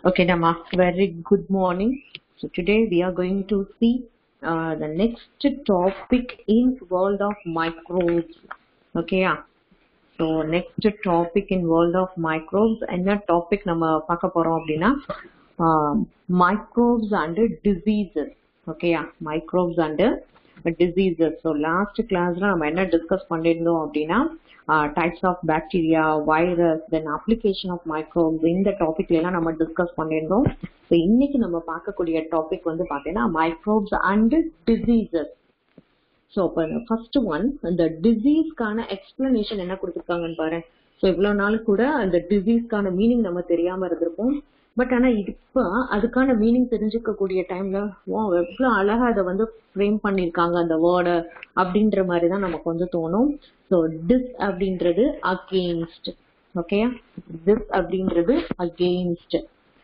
Okay, Nama, very good morning. So today we are going to see uh, the next topic in world of microbes. Okay, yeah. So next topic in world of microbes என்ன topic நம்ம பார்க்க போறோம் அப்படின்னா microbes and diseases. Okay, yeah. Microbes and diseases. So last classல நம்ம என்ன discuss பண்ணியிருந்தோம் அப்படின்னா types of bacteria virus then application of microbes இந்த டாபிக்ல எல்லாம் நம்ம டிஸ்கஸ் பண்ணியிருந்தோம் ஸோ இன்னைக்கு நம்ம பார்க்கக்கூடிய டாபிக் வந்து பார்த்தீங்கன்னா மைக்ரோப்ஸ் அண்ட் டிசீசஸ் ஸோ அப்போ ஃபர்ஸ்ட் ஒன் இந்த டிசீஸ்க்கான எக்ஸ்பிளனேஷன் என்ன கொடுத்துருக்காங்கன்னு பாரு ஸோ இவ்வளோ நாள் கூட அந்த டிசீஸ்க்கான மீனிங் நம்ம தெரியாம இருந்திருப்போம் பட் ஆனா இப்போ அதுக்கான மீனிங் தெரிஞ்சுக்கக்கூடிய டைம்ல ஓ எவ்வளோ அழகா அதை வந்து ஃப்ரேம் பண்ணியிருக்காங்க அந்த வேர்டை அப்படின்ற மாதிரி தான் நமக்கு வந்து தோணும் ஸோ டிஸ் அப்படின்றது அகெயின்ஸ்ட் ஓகே டிஸ் அப்படின்றது அகெயின்ஸ்ட்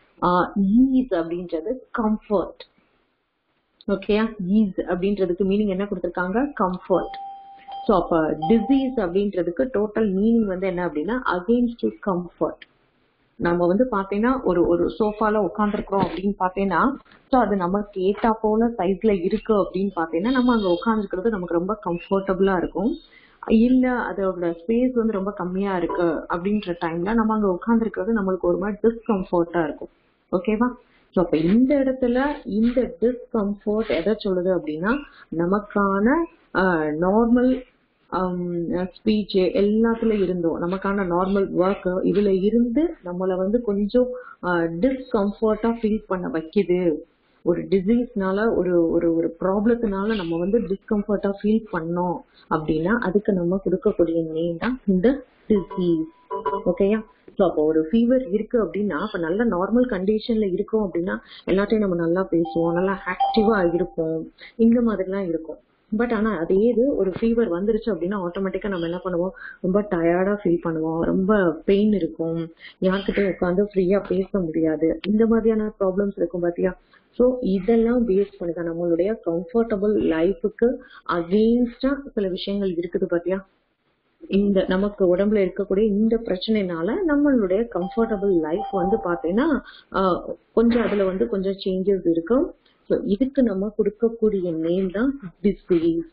ஈஸ் அப்படின்றது கம்ஃபர்ட் ஓகேயா ஈஸ் அப்படின்றதுக்கு மீனிங் என்ன கொடுத்துருக்காங்க கம்ஃபர்ட் ஸோ அப்போ டிசீஸ் அப்படின்றதுக்கு டோட்டல் மீனிங் வந்து என்ன அப்படின்னா அகெயின்ஸ்ட் கம்ஃபர்ட் நம்ம வந்து பாத்தீங்கன்னா ஒரு ஒரு சோஃபால உட்காந்துருக்குறோம் அப்படின்னு பாத்தீங்கன்னா ஸோ அது நமக்கு ஏத்தா போல சைஸ்ல இருக்கு அப்படின்னு பாத்தீங்கன்னா நம்ம அங்க உட்காந்துருக்கிறது நமக்கு ரொம்ப கம்ஃபர்டபுளா இருக்கும் இல்ல அதோட ஸ்பேஸ் வந்து ரொம்ப கம்மியா இருக்கு அப்படின்ற டைம்ல நம்ம அங்க உட்காந்துருக்கிறது நம்மளுக்கு ஒரு மாதிரி டிஸ்கம்ஃபர்ட்டா இருக்கும் ஓகேவா ஸோ அப்ப இந்த இடத்துல இந்த டிஸ்கம்ஃபர்ட் எதை சொல்லுது அப்படின்னா நமக்கான நார்மல் ஸ்பீச் எல்லாத்துல இருந்தோம் நமக்கான நார்மல் ஒர்க் இதுல இருந்து நம்மளை வந்து கொஞ்சம் டிஸ்கம்ஃபர்ட்டா ஃபீல் பண்ண வைக்குது ஒரு டிசீஸ்னால ஒரு ஒரு ஒரு ப்ராப்ளத்தினால நம்ம வந்து டிஸ்கம்ஃபர்ட்டா ஃபீல் பண்ணோம் அப்படின்னா அதுக்கு நம்ம கொடுக்கக்கூடிய நேம் தான் இந்த டிசீஸ் ஓகேயா ஸோ அப்போ ஒரு ஃபீவர் இருக்கு அப்படின்னா அப்போ நல்ல நார்மல் கண்டிஷன்ல இருக்கோம் அப்படின்னா எல்லாத்தையும் நம்ம நல்லா பேசுவோம் நல்லா ஆக்டிவா இருப்போம் இந்த மாதிரிலாம் இருக்கும் பட் ஆனா அதே இது ஒரு ஃபீவர் வந்துருச்சு அப்படின்னா ஆட்டோமேட்டிக்கா நம்ம என்ன பண்ணுவோம் ரொம்ப டயர்டா ஃபீல் பண்ணுவோம் ரொம்ப பெயின் இருக்கும் யார்கிட்ட உட்காந்து ஃப்ரீயா பேச முடியாது இந்த மாதிரியான ப்ராப்ளம்ஸ் இருக்கும் பாத்தியா ஸோ இதெல்லாம் பேஸ் பண்ணி தான் நம்மளுடைய கம்ஃபர்டபுள் லைஃபுக்கு அகெயின்ஸ்டா சில விஷயங்கள் இருக்குது பாத்தியா இந்த நமக்கு உடம்புல இருக்கக்கூடிய இந்த பிரச்சனைனால நம்மளுடைய கம்ஃபர்டபுள் லைஃப் வந்து பாத்தீங்கன்னா கொஞ்சம் அதுல வந்து கொஞ்சம் சேஞ்சஸ் இருக்கும் ஸோ இதுக்கு நம்ம கொடுக்கக்கூடிய நேம் தான் டிசீஸ்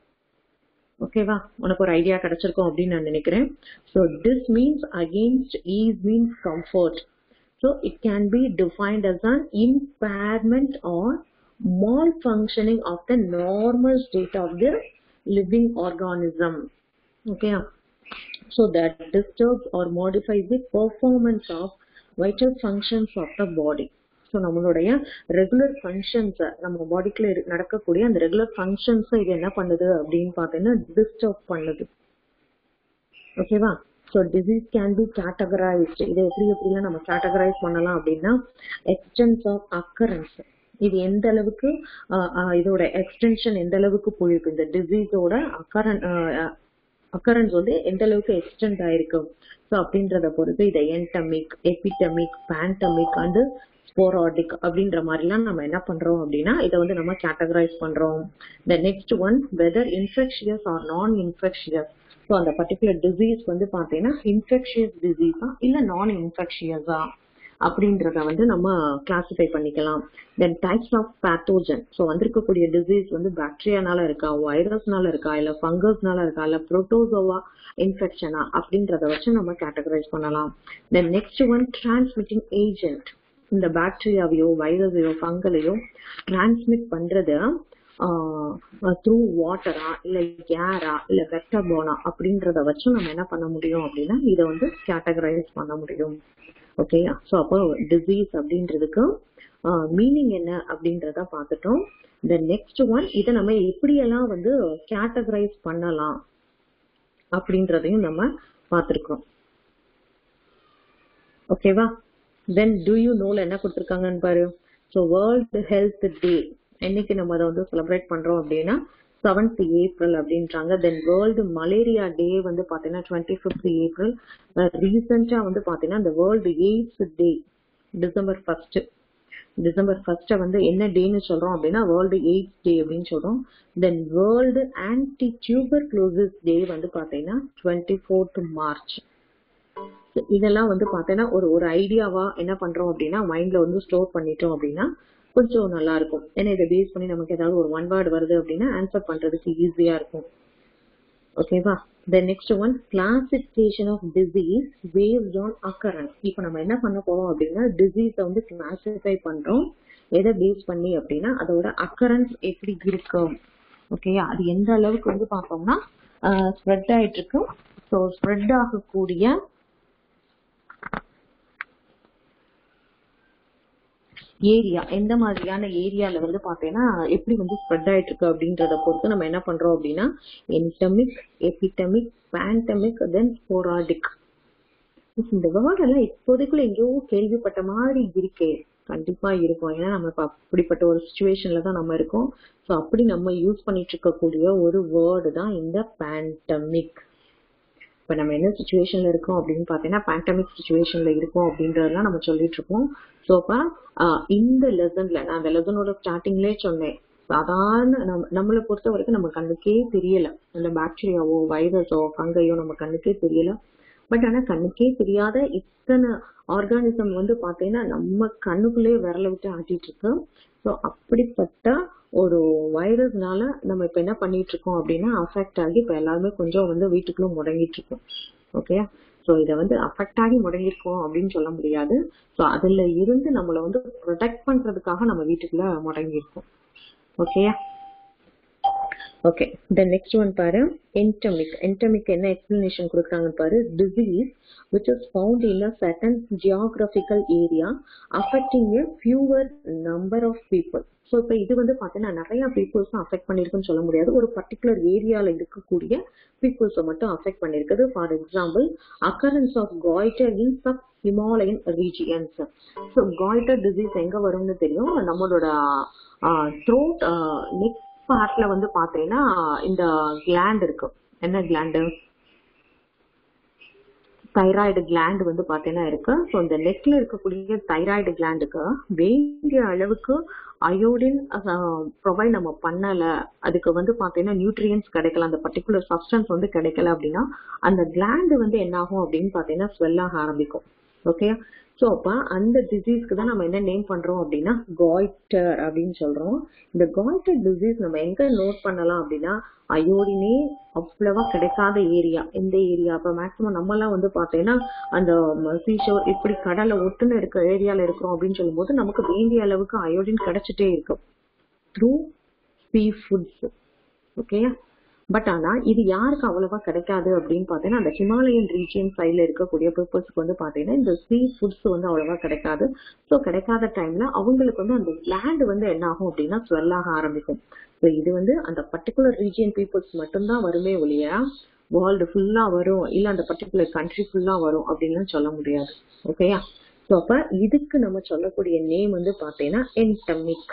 ஓகேவா உனக்கு ஒரு ஐடியா கிடைச்சிருக்கும் அப்படின்னு நான் நினைக்கிறேன் so dis means against ease means comfort so it can be defined as an impairment or malfunctioning of the normal state of the living organism okay so that disturbs or modifies the performance of vital functions of the body so நம்மளுடைய regular ஃபங்க்ஷன்ஸை நம்ம பாடிக்குள்ள நடக்கக்கூடிய அந்த regular ஃபங்க்ஷன்ஸை இது என்ன பண்ணுது அப்படின்னு பார்த்தீங்கன்னா டிஸ்டர்ப் பண்ணுது ஓகேவா so disease can be categorised இதை எப்படி எப்படிலாம் நம்ம கேட்டகரைஸ் பண்ணலாம் அப்படின்னா எக்ஸ்டென்ஸ் ஆஃப் அக்கரன்ஸ் இது எந்த அளவுக்கு இதோட எக்ஸ்டென்ஷன் எந்த அளவுக்கு போயிருக்கு இந்த டிசீஸோட அக்கரன் அக்கரன்ஸ் வந்து எந்த அளவுக்கு எக்ஸ்டென்ட் ஆயிருக்கு ஸோ அப்படின்றத பொறுத்து இதை endemic epidemic pandemic and sporadic அப்படின்ற மாதிரிலாம் நம்ம என்ன பண்றோம் அப்படின்னா இதை வந்து நம்ம கேட்டகரைஸ் பண்றோம் the next one whether infectious or non infectious so அந்த பர்டிகுலர் டிசீஸ் வந்து பார்த்தீங்கன்னா இன்ஃபெக்ஷியஸ் டிசீஸா இல்லை நான் இன்ஃபெக்ஷியஸா அப்படின்றத வந்து நம்ம கிளாசிஃபை பண்ணிக்கலாம் then types of pathogen so வந்திருக்கக்கூடிய டிசீஸ் வந்து பாக்டீரியானால இருக்கா வைரஸ்னால இருக்கா இல்ல ஃபங்கஸ்னால இருக்கா இல்ல புரோட்டோசோவா இன்ஃபெக்ஷனா அப்படின்றத வச்சு நம்ம கேட்டகரைஸ் பண்ணலாம் then next one transmitting agent இந்த பாக்டீரியாவையோ வைரஸையோ ஃபங்கலையோ டிரான்ஸ்மிட் பண்றது த்ரூ வாட்டரா இல்ல ஏரா இல்ல வெக்டர் போனா அப்படின்றத வச்சு நம்ம என்ன பண்ண முடியும் அப்படின்னா இதை வந்து கேட்டகரைஸ் பண்ண முடியும் ஓகே ஸோ அப்போ டிசீஸ் அப்படின்றதுக்கு மீனிங் என்ன அப்படின்றத பார்த்துட்டோம் இந்த நெக்ஸ்ட் ஒன் இதை நம்ம எப்படியெல்லாம் வந்து கேட்டகரைஸ் பண்ணலாம் அப்படின்றதையும் நம்ம பார்த்துருக்கோம் ஓகேவா தென் டூ யூ நோல என்ன கொடுத்துருக்காங்கன்னு பாரு ஸோ வேர்ல்டு ஹெல்த் டே என்னைக்கு நம்ம அதை வந்து செலிப்ரேட் பண்றோம் அப்படின்னா செவன்த் ஏப்ரல் அப்படின்றாங்க தென் வேர்ல்டு மலேரியா டே வந்து பாத்தீங்கன்னா டுவெண்ட்டி ஃபிஃப்த் ஏப்ரல் ரீசெண்டா வந்து பாத்தீங்கன்னா இந்த world AIDS day December first December first வந்து என்ன டேன்னு சொல்றோம் அப்படின்னா வேர்ல்டு எய்ட்ஸ் டே அப்படின்னு சொல்றோம் then world anti tuberculosis day வந்து பாத்தீங்கன்னா டுவெண்ட்டி ஃபோர்த் மார்ச் So, இதெல்லாம் வந்து பார்த்தீங்கன்னா ஒரு ஒரு ஐடியாவா என்ன பண்றோம் அப்படின்னா மைண்ட்ல வந்து ஸ்டோர் பண்ணிட்டோம் அப்படின்னா கொஞ்சம் நல்லா இருக்கும் ஏன்னா இதை பேஸ் பண்ணி நமக்கு ஏதாவது ஒரு ஒன் வேர்டு வருது அப்படின்னா ஆன்சர் பண்றதுக்கு ஈஸியா இருக்கும் ஓகேவா the next one classification of disease based on occurrence இப்போ நம்ம என்ன பண்ண போறோம் அப்படின்னா டிசீஸை வந்து கிளாசிஃபை பண்றோம் எதை பேஸ் பண்ணி அப்படின்னா அதோட அக்கரன்ஸ் எப்படி இருக்கும் ஓகேயா அது எந்த அளவுக்கு வந்து பார்த்தோம்னா ஸ்ப்ரெட் ஆயிட்டு இருக்கு ஸோ ஸ்ப்ரெட் ஆகக்கூடிய ஏரியா எந்த மாதிரியான ஏரியால வந்து பார்த்தீங்கன்னா எப்படி வந்து ஸ்ப்ரெட் ஆயிட்டு இருக்கு அப்படின்றத பொறுத்து நம்ம என்ன பண்றோம் அப்படின்னா endemic epidemic pandemic then sporadic இந்த வேர்ட் எல்லாம் இப்போதைக்குள்ள எங்கேயோ கேள்விப்பட்ட மாதிரி இருக்கே கண்டிப்பா இருக்கும் ஏன்னா நம்ம இப்ப அப்படிப்பட்ட ஒரு சுச்சுவேஷன்ல தான் நம்ம இருக்கோம் ஸோ அப்படி நம்ம யூஸ் பண்ணிட்டு இருக்கக்கூடிய ஒரு வேர்டு தான் இந்த பேண்டமிக் இப்ப நம்ம என்ன சுச்சுவேஷன்ல இருக்கோம் அப்படின்னு பாத்தீங்கன்னா பேண்டமிக் சுச்சுவேஷன்ல இருக்கோம் அப்படின்றதெல்லாம் நம்ம சொல்லிட்டு இருக்கோம் ஸோ அப்ப இந்த லெசன்ல நான் அந்த லெசனோட ஸ்டார்டிங்லேயே சொன்னேன் சாதாரண நம்ம நம்மளை பொறுத்த வரைக்கும் நம்ம கண்ணுக்கே தெரியல இல்ல பாக்டீரியாவோ வைரஸோ ஃபங்கையோ நம்ம கண்ணுக்கே தெரியல பட் ஆனா கண்ணுக்கே தெரியாத இத்தனை ஆர்கானிசம் வந்து பாத்தீங்கன்னா நம்ம கண்ணுக்குள்ளேயே விரல விட்டு ஆட்டிட்டு இருக்கு ஸோ அப்படிப்பட்ட ஒரு வைரஸ்னால நம்ம இப்ப என்ன பண்ணிட்டு இருக்கோம் அப்படின்னா அஃபெக்ட் ஆகி இப்ப எல்லாருமே கொஞ்சம் வந்து வீட்டுக்குள்ள முடங்கிட்டு இருக்கோம் ஓகே ஸோ இதை வந்து அஃபெக்ட் ஆகி முடங்கிருக்கோம் அப்படின்னு சொல்ல முடியாது ஸோ அதுல இருந்து நம்மளை வந்து ப்ரொடெக்ட் பண்றதுக்காக நம்ம வீட்டுக்குள்ள முடங்கியிருக்கோம் ஓகேயா ஓகே த நெக்ஸ்ட் ஒன் பாரு என்டமிக் என்டமிக் என்ன எக்ஸ்பிளனேஷன் கொடுக்குறாங்கன்னு பாரு disease which is found in a certain geographical area affecting a fewer number of people so இப்போ இது வந்து பார்த்தீங்கன்னா நிறைய பீப்புள்ஸ் அஃபெக்ட் பண்ணிருக்குன்னு சொல்ல முடியாது ஒரு பர்டிகுலர் ஏரியால இருக்கக்கூடிய பீப்புள்ஸை மட்டும் அஃபெக்ட் பண்ணிருக்குது for example occurrence of goitre in sub Himalayan regions so goitre disease எங்க வரும்னு தெரியும் நம்மளோட த்ரோட் நெக் பார்ட்ல வந்து பாத்தீங்கன்னா இந்த கிளாண்ட் இருக்கு என்ன கிளாண்டு தைராய்டு கிளாண்ட் வந்து பாத்தீங்கன்னா இருக்கு ஸோ இந்த நெக்ல இருக்கக்கூடிய தைராய்டு கிளாண்டுக்கு வேண்டிய அளவுக்கு அயோடின் ப்ரொவைட் நம்ம பண்ணல அதுக்கு வந்து பாத்தீங்கன்னா நியூட்ரியன்ஸ் கிடைக்கல அந்த பர்டிகுலர் சப்ஸ்டன்ஸ் வந்து கிடைக்கல அப்படின்னா அந்த கிளாண்டு வந்து என்ன ஆகும் அப்படின்னு பாத்தீங்கன்னா ஸ்வெல் ஆக ஆரம்பிக்கும் ஓகே ஸோ அப்ப அந்த டிசீஸ்க்கு தான் நம்ம என்ன நேம் பண்றோம் அப்படின்னா காய்டர் அப்படின்னு சொல்றோம் இந்த காய்டர் டிசீஸ் நம்ம எங்க நோட் பண்ணலாம் அப்படின்னா அயோடினே அவ்வளவா கிடைக்காத ஏரியா எந்த ஏரியா இப்ப மேக்சிமம் நம்ம எல்லாம் வந்து பாத்தீங்கன்னா அந்த சீஷோர் இப்படி கடலை ஒட்டுன்னு இருக்க ஏரியால இருக்கிறோம் அப்படின்னு சொல்லும்போது நமக்கு வேண்டிய அளவுக்கு அயோடின் கிடைச்சிட்டே இருக்கும் through sea foods okay but ஆனா இது யாருக்கு அவ்வளவா கிடைக்காது அப்படின்னு பாத்தீங்கன்னா அந்த ஹிமாலயன் ரீஜியன் சைட்ல இருக்கக்கூடிய பீப்புள்ஸ்க்கு வந்து பாத்தீங்கன்னா இந்த சீ ஃபுட்ஸ் வந்து அவ்வளவா கிடைக்காது ஸோ கிடைக்காத டைம்ல அவங்களுக்கு வந்து அந்த லேண்ட் வந்து என்ன ஆகும் அப்படின்னா ஸ்வெல் ஆக ஆரம்பிக்கும் ஸோ இது வந்து அந்த பர்டிகுலர் ரீஜியன் பீப்புள்ஸ் மட்டும்தான் வருமே ஒழிய வேர்ல்டு ஃபுல்லா வரும் இல்ல அந்த பர்டிகுலர் கண்ட்ரி ஃபுல்லா வரும் அப்படின்னு சொல்ல முடியாது ஓகேயா ஸோ அப்ப இதுக்கு நம்ம சொல்லக்கூடிய நேம் வந்து பாத்தீங்கன்னா என்டமிக்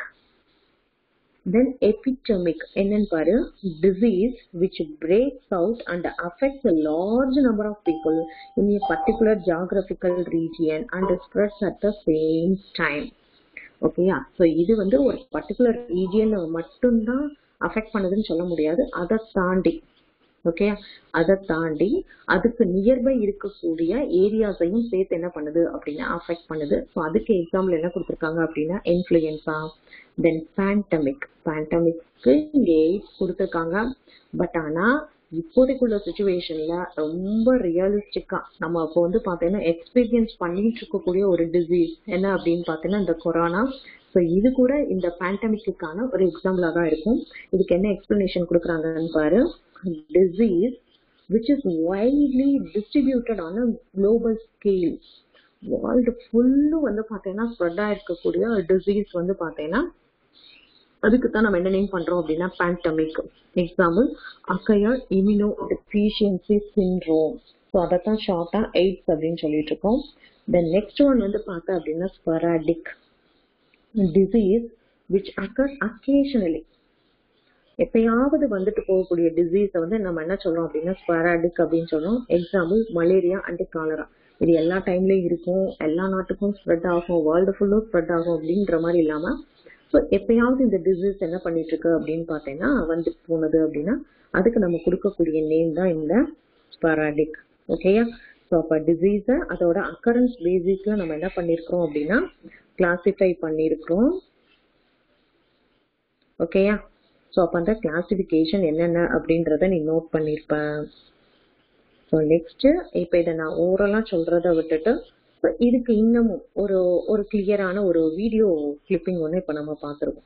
then epidemic என்னன்னு பாரு disease which breaks out and affects a large number of people in a particular geographical region and spreads at the same time ஓகேயா ஸோ இது வந்து ஒரு பர்டிகுலர் ரீஜியன் மட்டும்தான் அஃபெக்ட் பண்ணுதுன்னு சொல்ல முடியாது அதை தாண்டி ஓகே அதை தாண்டி அதுக்கு நியர்பை இருக்கக்கூடிய ஏரியாஸையும் சேர்த்து என்ன பண்ணுது அப்படின்னா அஃபெக்ட் பண்ணுது ஸோ அதுக்கு எக்ஸாம்பிள் என்ன கொடுத்துருக்காங்க அப்படின்னா இன்ஃப்ளூயன்ஸா தென் பேண்டமிக் பேண்டமிக்கு இங்கே எய்ட்ஸ் கொடுத்துருக்காங்க பட் ஆனால் இப்போதைக்குள்ள சுச்சுவேஷன்ல ரொம்ப ரியலிஸ்டிக்கா நம்ம இப்போ வந்து பார்த்தீங்கன்னா எக்ஸ்பீரியன்ஸ் பண்ணிட்டு இருக்கக்கூடிய ஒரு டிசீஸ் என்ன அப்படின்னு பார்த்தீங்கன்னா இந்த கொரோனா ஸோ இது கூட இந்த பேண்டமிக்குக்கான ஒரு எக்ஸாம்பிளா தான் இருக்கும் இதுக்கு என்ன எக்ஸ்பிளனேஷன் கொடுக்குறாங்கன்னு பாரு disease which is widely distributed on a global scale world ஃபுல்லும் வந்து பார்த்தீங்கன்னா ஸ்ப்ரெட் ஆயிருக்கக்கூடிய டிசீஸ் வந்து பார்த்தீங்கன்னா அதுக்கு தான் நம்ம என்ன நேம் பண்றோம் அப்படின்னா pandemic example acquired immunodeficiency syndrome so அதை தான் ஷார்ட்டா எய்ட்ஸ் அப்படின்னு சொல்லிட்டு இருக்கோம் தென் நெக்ஸ்ட் ஒன் வந்து பார்த்தா அப்படின்னா sporadic disease which occur occasionally எப்பயாவது வந்துட்டு போகக்கூடிய டிசீஸை வந்து நம்ம என்ன சொல்றோம் அப்படின்னா ஸ்பெராடிக் அப்படின்னு சொல்றோம் எக்ஸாம்பிள் மலேரியா அண்ட் காலரா இது எல்லா டைம்லயும் இருக்கும் எல்லா நாட்டுக்கும் ஸ்ப்ரெட் ஆகும் வேர்ல்டு ஃபுல்லும் ஸ்ப்ரெட் ஆகும் அப்படின்ற மாதிரி இல்லாம ஸோ எப்பயாவது இந்த டிசீஸ் என்ன பண்ணிட்டு இருக்கு அப்படின்னு பார்த்தீங்கன்னா வந்து போனது அப்படின்னா அதுக்கு நம்ம கொடுக்கக்கூடிய நேம் தான் இந்த ஸ்பெராடிக் ஓகேயா ஸோ ஸோ அப்போ டிசீஸை அதோட அக்கரன்ஸ் பேசிஸ்ல நம்ம என்ன பண்ணியிருக்கிறோம் அப்படின்னா கிளாசிஃபை பண்ணியிருக்கிறோம் ஓகேயா ஸோ அப்போ அந்த கிளாசிஃபிகேஷன் என்னென்ன அப்படின்றத நீ நோட் பண்ணியிருப்ப ஸோ நெக்ஸ்ட் இப்போ இதை நான் ஓரலாக சொல்றத விட்டுட்டு so இதுக்கு இன்னமும் ஒரு ஒரு கிளியரான ஒரு வீடியோ கிளிப்பிங் ஒன்று இப்போ நம்ம பார்த்துருவோம்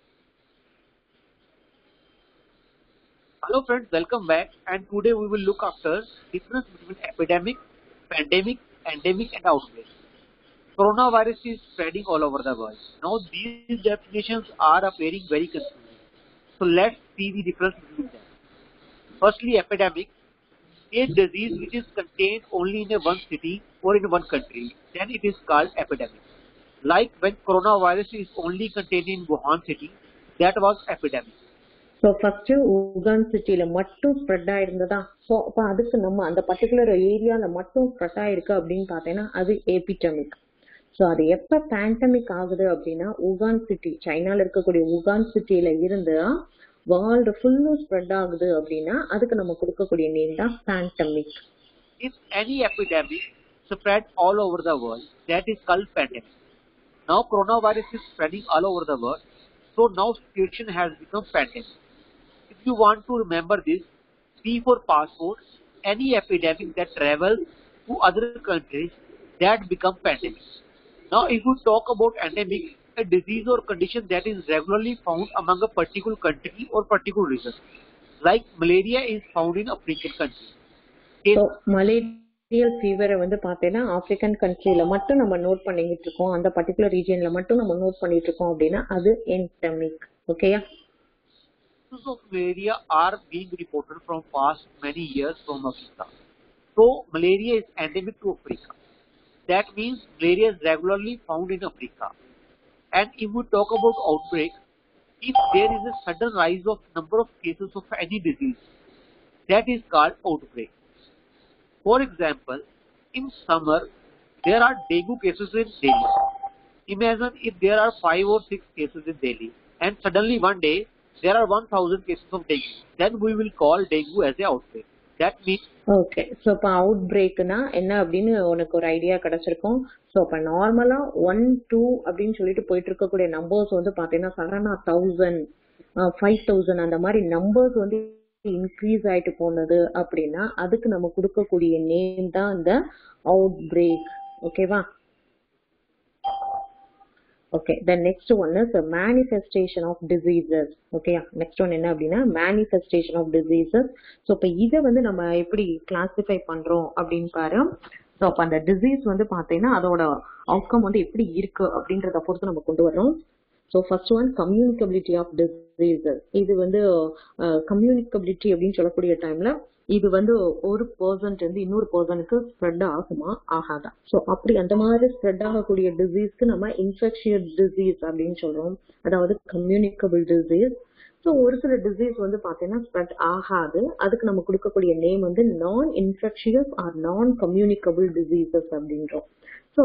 Hello friends, welcome back and today we will look after difference between epidemic, pandemic, endemic and outbreak. Coronavirus is spreading all over the world. Now these definitions are appearing very confusing. So let's see the difference between them. Firstly, epidemic, a disease which is contained only in a one city or in one country, then it is called epidemic. Like when coronavirus is only contained in Wuhan city, that was epidemic. So first Wuhan சிட்டியில மட்டும் spread ஆயிருந்ததா so அப்போ அதுக்கு நம்ம அந்த particular ஏரியால மட்டும் spread ஆயிருக்கு அப்படின்னு பார்த்தீங்கன்னா அது ஏபிடமிக் ஸோ அது எப்போ பேண்டமிக் ஆகுது அப்படின்னா உகான் சிட்டி சைனால இருக்கக்கூடிய உகான் சிட்டியில இருந்து வேர்ல்டு ஃபுல்லும் ஸ்ப்ரெட் ஆகுது அப்படின்னா அதுக்கு நம்ம கொடுக்கக்கூடிய நேம் தான் pandemic If any epidemic spread all over the world, that is called pandemic. Now coronavirus is spreading all over the world, so now situation has become pandemic. If you want to remember this, P for passport, any epidemic that travels to other countries, that become pandemic. Now if you talk about endemic, a disease or condition that is regularly found among a particular country or particular region. Like malaria is found in African countries. So malarial ஃபீவரை வந்து பார்த்தீங்கன்னா African கண்ட்ரியில மட்டும் நம்ம note பண்ணிக்கிட்டு இருக்கோம் அந்த particular ரீஜியன்ல மட்டும் நம்ம நோட் பண்ணிட்டு இருக்கோம் அப்படின்னா அது என்டமிக் ஓகேயா cases of malaria are being reported from past many years from Africa. So malaria is endemic to Africa. That means malaria is regularly found in Africa. And if we talk about outbreak, if there is a sudden rise of number of cases of any disease, that is called outbreak. For example, in summer, there are dengue cases in Delhi. Imagine if there are five or six cases in Delhi, and suddenly one day there are 1000 cases of dengue. Then we will call dengue as a outbreak. That means okay so இப்போ அவுட் பிரேக்னா என்ன அப்படின்னு உனக்கு ஒரு idea கிடைச்சிருக்கும் so இப்போ நார்மலா ஒன் டூ அப்படின்னு சொல்லிட்டு போயிட்டு இருக்கக்கூடிய நம்பர்ஸ் வந்து பார்த்தீங்கன்னா சடனா தௌசண்ட் ஃபைவ் தௌசண்ட் அந்த மாதிரி நம்பர்ஸ் வந்து இன்க்ரீஸ் ஆயிட்டு போனது அப்படின்னா அதுக்கு நம்ம கொடுக்கக்கூடிய நேம் தான் இந்த அவுட் பிரேக் ஓகேவா okay then next one is manifestation of diseases ஓகேயா நெக்ஸ்ட் ஒன் என்ன அப்படின்னா மேனிஃபெஸ்டேஷன் ஆஃப் டிசீசஸ் ஸோ இப்போ இதை வந்து நம்ம எப்படி கிளாசிஃபை பண்றோம் அப்படின்னு பாரு ஸோ அப்போ அந்த டிசீஸ் வந்து பார்த்தீங்கன்னா அதோட அவுட்கம் வந்து எப்படி இருக்கு அப்படின்றத பொறுத்து நம்ம கொண்டு வரோம் so first one communicability of diseases இது வந்து கம்யூனிகபிலிட்டி அப்படின்னு சொல்லக்கூடிய டைம்ல இது வந்து ஒரு பர்சன்ட் வந்து இன்னொரு பர்சனுக்கு ஸ்ப்ரெட் ஆகுமா ஆகாதா ஸோ அப்படி அந்த மாதிரி ஸ்ப்ரெட் ஆகக்கூடிய டிசீஸ்க்கு நம்ம இன்ஃபெக்ஷியஸ் டிசீஸ் அப்படின்னு சொல்றோம் அதாவது கம்யூனிகபிள் டிசீஸ் ஸோ ஒரு சில டிசீஸ் வந்து பார்த்தீங்கன்னா ஸ்ப்ரெட் ஆகாது அதுக்கு நம்ம கொடுக்கக்கூடிய நேம் வந்து non infectious or non communicable diseases அப்படின்றோம் ஸோ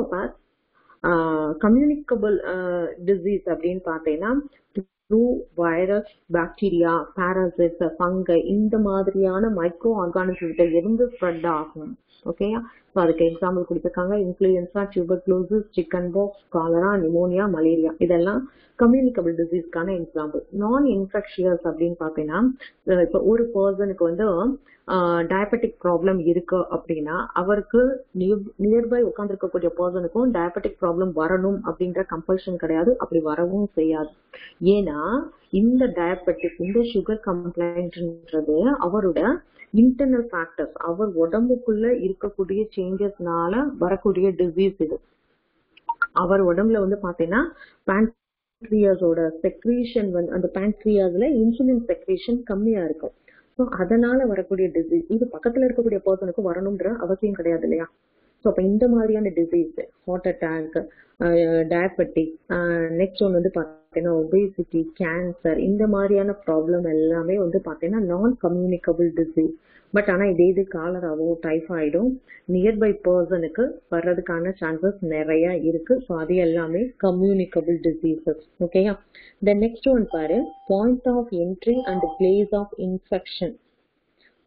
கம்யூனிகபிள் டிசீஸ் அப்படின்னு பார்த்தீங்கன்னா through virus bacteria parasites fungi இந்த மாதிரியான மைக்ரோ ஆர்கானிசம்கிட்ட இருந்து ஸ்ப்ரெட் ஆகும் ஓகேயா ஸோ அதுக்கு எக்ஸாம்பிள் கொடுத்துருக்காங்க influenza tuberculosis chicken pox cholera pneumonia malaria இதெல்லாம் கம்யூனிகபிள் டிசீஸ்க்கான எக்ஸாம்பிள் நான் இன்ஃபெக்ஷியஸ் அப்படின்னு பார்த்தீங்கன்னா இப்போ ஒரு பர்சனுக்கு வந்து டயபெட்டிக் ப்ராப்ளம் இருக்கு அப்படின்னா அவருக்கு நியர்பை உட்காந்துருக்கக்கூடிய பர்சனுக்கும் டயபெட்டிக் ப்ராப்ளம் வரணும் அப்படின்ற கம்பல்ஷன் கிடையாது அப்படி வரவும் செய்யாது ஏன்னா இந்த டயபெட்டிக் இந்த சுகர் கம்ப்ளைண்ட்ன்றது அவரோட இன்டர்னல் ஃபேக்டர்ஸ் அவர் உடம்புக்குள்ள இருக்கக்கூடிய சேஞ்சஸ்னால வரக்கூடிய டிசீஸ் இது அவர் உடம்புல வந்து பாத்தீங்கன்னா பேன்க்ரியாஸோட செக்ரீஷன் வந்து அந்த பேன்க்ரியாஸ்ல இன்சுலின் செக்ரீஷன் கம்மியா இருக்கும் ஸோ அதனால வரக்கூடிய டிசீஸ் இது பக்கத்துல இருக்கக்கூடிய பர்சனுக்கு வரணும்ன்ற அவசியம் கிடையாது இல்லையா ஸோ அப்போ இந்த மாதிரியான disease heart attack diabetic next ஒன்று வந்து பார்த்தீங்கன்னா ஒபேசிட்டி கேன்சர் இந்த மாதிரியான ப்ராப்ளம் எல்லாமே வந்து பார்த்தீங்கன்னா நான் கம்யூனிகபிள் டிசீஸ் பட் ஆனால் இதே இது காலராவோ டைஃபாய்டும் நியர்பை பர்சனுக்கு வர்றதுக்கான சான்சஸ் நிறைய இருக்கு ஸோ அது எல்லாமே கம்யூனிகபிள் டிசீசஸ் ஓகேயா தென் நெக்ஸ்ட் ஒன் பாரு point of entry and place of infection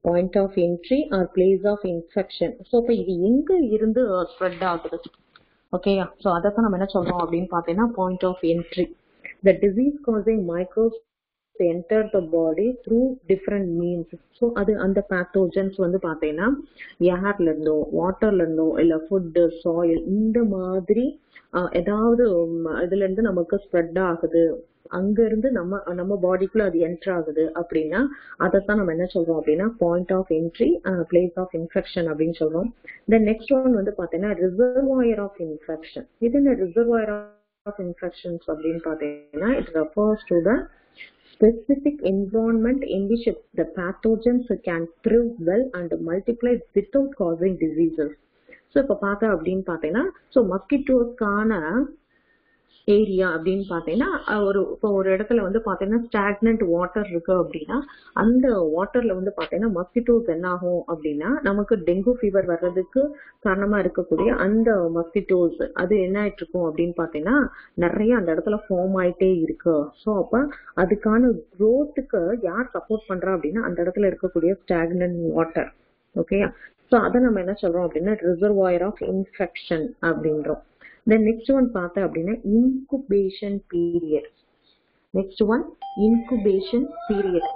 point of entry or place of infection so இப்போ இது எங்க இருந்து ஸ்ப்ரெட் ஆகுது ஓகேயா ஸோ அதை தான் நம்ம என்ன சொல்றோம் அப்படின்னு பார்த்தீங்கன்னா point of entry the disease causing micros enter the body through different means so அது அந்த பேத்தோஜன்ஸ் வந்து பார்த்தீங்கன்னா ஏர்ல இருந்தோ வாட்டர்ல இருந்தோ இல்லை ஃபுட்டு சாயில் இந்த மாதிரி ஆஹ், ஏதாவது உம், இதுல இருந்து நமக்கு ஸ்ப்ரெட் ஆகுது அங்க இருந்து நம்ம நம்ம பாடிக்குள்ள அது என்டர் ஆகுது அப்படின்னா அதைத்தான் நம்ம என்ன சொல்றோம் அப்படின்னா point of entry place of infection அப்படின்னு சொல்றோம் தென் நெக்ஸ்ட் ஒன் வந்து பாத்தீங்கன்னா ரிசர்வாயர் ஆஃப் இன்ஃபெக்ஷன் இது என்ன ரிசர்வாயர் ஆஃப் இன்ஃபெக்ஷன்ஸ் அப்படின்னு பாத்தீங்கன்னா it refers to the specific environment in which the pathogens can thrive well and multiply without causing diseases. So இப்போ பார்த்தா அப்படின்னு பார்த்தீங்கன்னா ஸோ மஸ்கிட்டோஸ்க்கான ஏரியா அப்படின்னு பார்த்தீங்கன்னா அஹ் ஒரு இப்போ ஒரு இடத்துல வந்து பார்த்தீங்கன்னா ஸ்டாக்னன்ட் வாட்டர் இருக்கு அப்படின்னா அந்த வாட்டர்ல வந்து பார்த்தீங்கன்னா மஸ்கிட்டோஸ் என்ன ஆகும் அப்படின்னா நமக்கு டெங்கு ஃபீவர் வர்றதுக்கு காரணமா இருக்கக்கூடிய அந்த மஸ்கிட்டோஸ் அது என்ன ஆயிட்டு இருக்கும் அப்படின்னு பார்த்தீங்கன்னா நிறைய அந்த இடத்துல ஃபார்ம் ஆயிட்டே இருக்கு ஸோ அப்போ அதுக்கான growth-க்கு யார் சப்போர்ட் பண்றா அப்படின்னா அந்த இடத்துல இருக்கக்கூடிய ஸ்டாக்னன்ட் வாட்டர் ஓகேயா ஸோ அதை நம்ம என்ன சொல்றோம் அப்படின்னா ரிசர்வாயர் ஆஃப் இன்ஃபெக்ஷன் அப்படின்றோம் தென் நெக்ஸ்ட் ஒன் பார்த்தேன் அப்படின்னா incubation period next one incubation period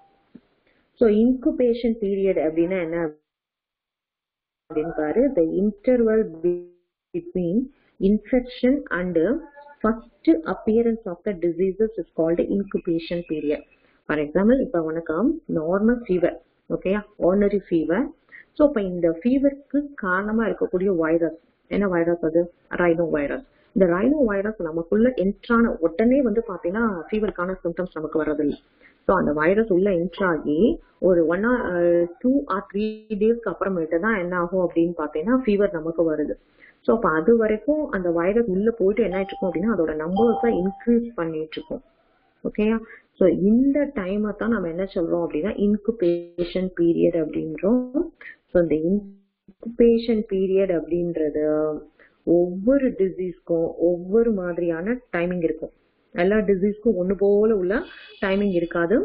so incubation period அப்படின்னா என்ன அப்படின்னு பாரு the interval between infection and first appearance of the diseases is called incubation period for example இப்போ உனக்கு நார்மல் ஃபீவர் ஓகேயா ஆர்டினரி ஃபீவர் ஸோ இப்போ இந்த ஃபீவருக்கு காரணமா இருக்கக்கூடிய வைரஸ் என்ன வைரஸ் அது ரைனோ வைரஸ் இந்த ரைனோ வைரஸ் நமக்குள்ள என்ட்ரான உடனே வந்து பாத்தீங்கன்னா ஃபீவருக்கான சிம்டம்ஸ் நமக்கு வர்றதில்லை ஸோ அந்த வைரஸ் உள்ள என்ட்ரு ஆகி ஒரு one or two or three டேஸ்க்கு அப்புறமேட்டு தான் என்ன ஆகும் அப்படின்னு பார்த்தீங்கன்னா ஃபீவர் நமக்கு வருது ஸோ அப்போ அது வரைக்கும் அந்த வைரஸ் உள்ள போயிட்டு என்ன ஆயிட்டு இருக்கும் அப்படின்னா அதோட நம்பர்ஸை இன்க்ரீஸ் பண்ணிட்டு இருக்கும் ஓகேயா ஸோ இந்த டைமை தான் நம்ம என்ன சொல்றோம் அப்படின்னா இன்குபேஷன் பீரியட் அப்படின்றோம் ஸோ இந்த இன்குபேஷன் பீரியட் அப்படின்றது ஒவ்வொரு டிசீஸ்க்கும் ஒவ்வொரு மாதிரியான டைமிங் இருக்கும் எல்லா டிசீஸ்க்கும் ஒன்று போல உள்ள டைமிங் இருக்காது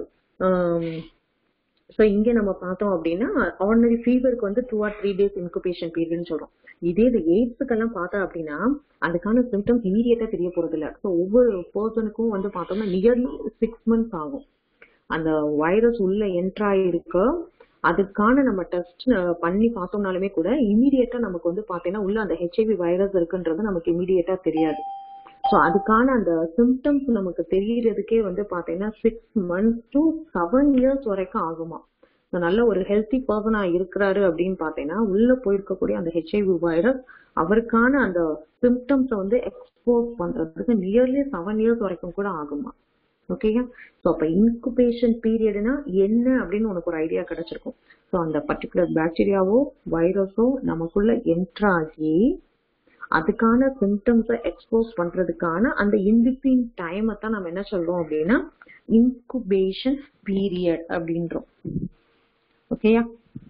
ஸோ இங்கே நம்ம பார்த்தோம் அப்படின்னா ஆர்டினரி ஃபீவருக்கு வந்து two or three days incubation பீரியட்னு சொல்றோம் இதே இது எய்ட்ஸுக்கெல்லாம் பார்த்தா அப்படின்னா அதுக்கான சிம்டம்ஸ் இமீடியட்டா தெரிய போறது இல்லை ஸோ ஒவ்வொரு பர்சனுக்கும் வந்து பார்த்தோம்னா நியர்லி சிக்ஸ் மந்த்ஸ் ஆகும் அந்த வைரஸ் உள்ள என்ட்ரா இருக்கு அதுக்கான நம்ம டெஸ்ட் பண்ணி பார்த்தோம்னாலுமே கூட இமீடியட்டா நமக்கு வந்து பார்த்தீங்கன்னா உள்ள அந்த ஹெச்ஐவி வைரஸ் இருக்குன்றது நமக்கு இமீடியட்டா தெரியாது ஸோ அதுக்கான அந்த சிம்டம்ஸ் நமக்கு தெரியறதுக்கே வந்து பார்த்தீங்கன்னா six months to seven years வரைக்கும் ஆகுமா ஸோ நல்ல ஒரு ஹெல்த்தி பர்சனா இருக்கிறாரு அப்படின்னு பார்த்தீங்கன்னா உள்ள போயிருக்கக்கூடிய அந்த ஹெச்ஐவி வைரஸ் அவருக்கான அந்த சிம்டம்ஸை வந்து எக்ஸ்போஸ் பண்றதுக்கு நியர்லி செவன் இயர்ஸ் வரைக்கும் கூட ஆகுமா ஓகேயா ஸோ அப்போ இன்குபேஷன் பீரியட்னா என்ன அப்படின்னு உனக்கு ஒரு ஐடியா கிடைச்சிருக்கும் ஸோ அந்த பர்டிகுலர் பாக்டீரியாவோ வைரஸோ நமக்குள்ள என்ட்ராகி அதுக்கான சிம்டம்ஸை எக்ஸ்போஸ் பண்றதுக்கான அந்த இன்பிட்வீன் டைமை தான் நம்ம என்ன சொல்றோம் அப்படின்னா இன்குபேஷன் பீரியட் அப்படின்றோம் ஓகேயா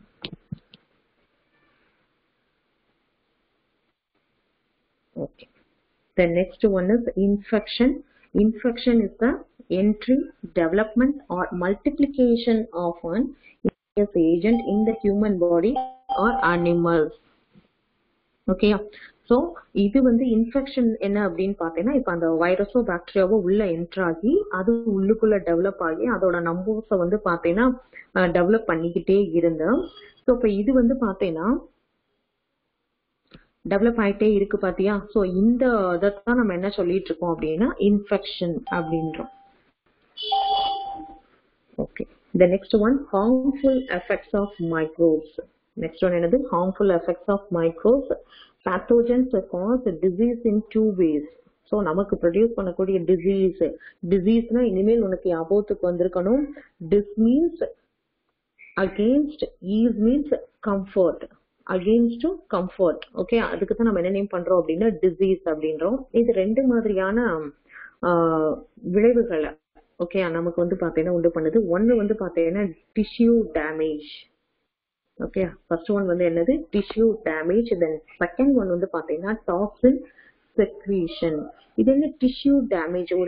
okay the next one is infection infection is the entry development or multiplication of an infectious agent in the human body or animals ஓகேயா ஸோ இது வந்து இன்ஃபெக்ஷன் என்ன அப்படின்னு பார்த்தீங்கன்னா இப்போ அந்த வைரஸோ பாக்டீரியாவோ உள்ள என்ட்ரு ஆகி அது உள்ளுக்குள்ள டெவலப் ஆகி அதோட நம்பர்ஸை வந்து பார்த்தீங்கன்னா டெவலப் பண்ணிக்கிட்டே இருந்தேன் ஸோ இப்போ இது வந்து பார்த்தீங்கன்னா டெவலப் ஆயிட்டே இருக்கு பாத்தியா ஸோ இந்த இதைத்தான் நம்ம என்ன சொல்லிட்டு இருக்கோம் அப்படின்னா இன்ஃபெக்ஷன் அப்படின்றோம் okay the next one harmful effects of microbes next one என்னது harmful effects of microbes pathogens cause disease in two ways so நமக்கு ப்ரொடியூஸ் பண்ணக்கூடிய டிசீஸ் டிசீஸ்னா இனிமேல் உனக்கு ஞாபகத்துக்கு வந்திருக்கணும் dis means against ease means comfort against comfort okay அதுக்கு தான் நம்ம என்ன நேம் பண்றோம் அப்படின்னா டிசீஸ் அப்படின்றோம் இது ரெண்டு மாதிரியான விளைவுகளை ஓகே நமக்கு வந்து பார்த்தீங்கன்னா உண்டு பண்ணுது ஒன்று வந்து பார்த்தீங்கன்னா tissue damage okay first one வந்து என்னது tissue damage then second one வந்து பார்த்தீங்கன்னா டாக்ஸின் செக்ரீஷன் இது என்ன டிஷ்யூ டேமேஜ் ஒரு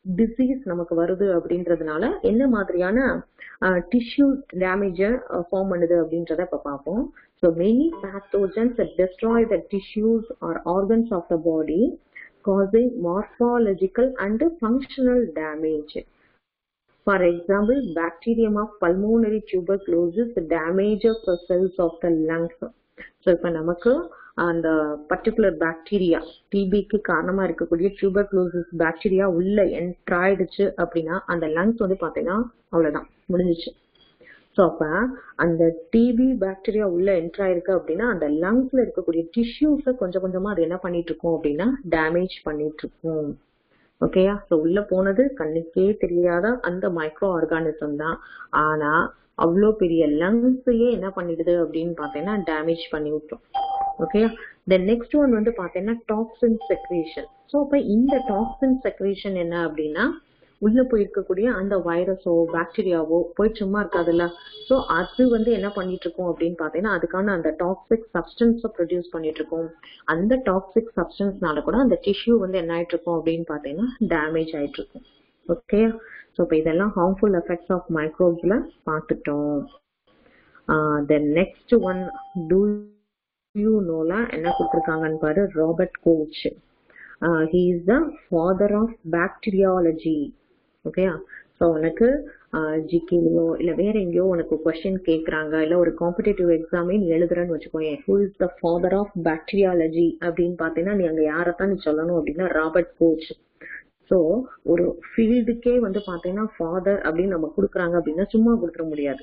டிசீஸ் நமக்கு வருது அப்படின்றதுனால என்ன மாதிரியான டிஷ்யூ டேமேஜ ஃபார்ம் பண்ணுது அப்படின்றத இப்ப பார்ப்போம் so many pathogens destroy the tissues or organs of the body causing morphological and functional damage. For example, bacterium of pulmonary tuberculosis damages the cells of the lungs. So இப்போ நமக்கு அந்த particular bacteria டிபிக்கு காரணமா இருக்கக்கூடிய tuberculosis bacteria உள்ள என்ட்ராயிடுச்சு அப்படின்னா அந்த lungs வந்து பாத்தீங்கன்னா அவ்வளவுதான் முடிஞ்சிச்சு ஸோ அப்ப அந்த டிபி பாக்டீரியா உள்ள என்டர் ஆயிருக்கு அப்படின்னா அந்த லங்ஸ்ல இருக்கக்கூடிய டிஷ்யூஸை கொஞ்சம் கொஞ்சமா அது என்ன பண்ணிட்டு இருக்கும் அப்படின்னா டேமேஜ் பண்ணிட்டு இருக்கும் ஓகேயா ஸோ உள்ள போனது கண்ணுக்கே தெரியாத அந்த மைக்ரோ ஆர்கானிசம் தான் ஆனா அவ்வளோ பெரிய லங்ஸையே என்ன பண்ணிடுது அப்படின்னு பார்த்தீங்கன்னா டேமேஜ் பண்ணி விட்டோம் ஓகேயா தென் நெக்ஸ்ட் ஒன் வந்து பார்த்தீங்கன்னா டாக்ஸின் செக்ரேஷன் ஸோ அப்போ இந்த டாக்ஸின் செக்ரேஷன் என்ன அப்படின்னா உள்ள போயிருக்கக்கூடிய அந்த வைரஸோ பாக்டீரியாவோ போய் சும்மா இருக்காதுல்ல ஸோ அது வந்து என்ன பண்ணிட்டு இருக்கோம் அப்படின்னு பார்த்தீங்கன்னா அதுக்கான அந்த டாக்ஸிக் சப்ஸ்டன்ஸை ப்ரொடியூஸ் பண்ணிட்டு இருக்கோம் அந்த டாக்ஸிக் சப்ஸ்டன்ஸ்னால கூட அந்த டிஷ்யூ வந்து என்ன ஆயிட்டு இருக்கும் அப்படின்னு பார்த்தீங்கன்னா டேமேஜ் ஆயிட்டு இருக்கும் ஓகே ஸோ இப்போ இதெல்லாம் ஹார்ம்ஃபுல் எஃபெக்ட்ஸ் ஆஃப் மைக்ரோப்ஸ்ல பார்த்துட்டோம் then next one do you நோல என்ன கொடுத்துருக்காங்கன்னு பாரு Robert Koch he is the father of bacteriology ஓகேயா ஸோ உனக்கு ஜிகேலையோ இல்லை வேற எங்கேயோ உனக்கு கொஸ்டின் கேட்குறாங்க இல்லை ஒரு காம்படிட்டிவ் எக்ஸாமே நீ எழுதுறன்னு வச்சுக்கோங்க who is the father of bacteriology அப்படின்னு பார்த்தீங்கன்னா நீ அங்கே யாரைத்தான் நீ சொல்லணும் அப்படின்னா ராபர்ட் கோச் ஸோ ஒரு ஃபீல்டுக்கே வந்து பார்த்தீங்கன்னா ஃபாதர் அப்படின்னு நம்ம கொடுக்குறாங்க அப்படின்னா சும்மா கொடுத்துட முடியாது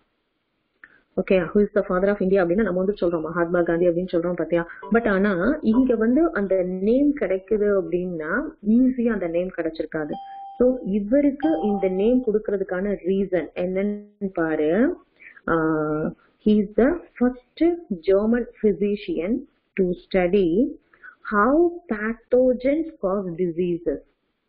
okay who is the father of India அப்படின்னு நம்ம வந்து சொல்றோம் மகாத்மா காந்தி அப்படின்னு சொல்றோம் பாத்தியா பட் ஆனா இங்க வந்து அந்த நேம் கிடைக்குது அப்படின்னா ஈஸியா அந்த நேம் கிடைச்சிருக்காது ஸோ இவருக்கு இந்த நேம் கொடுக்கறதுக்கான ரீசன் என்னன்னு பாரு he is the first German physician to study how pathogens cause diseases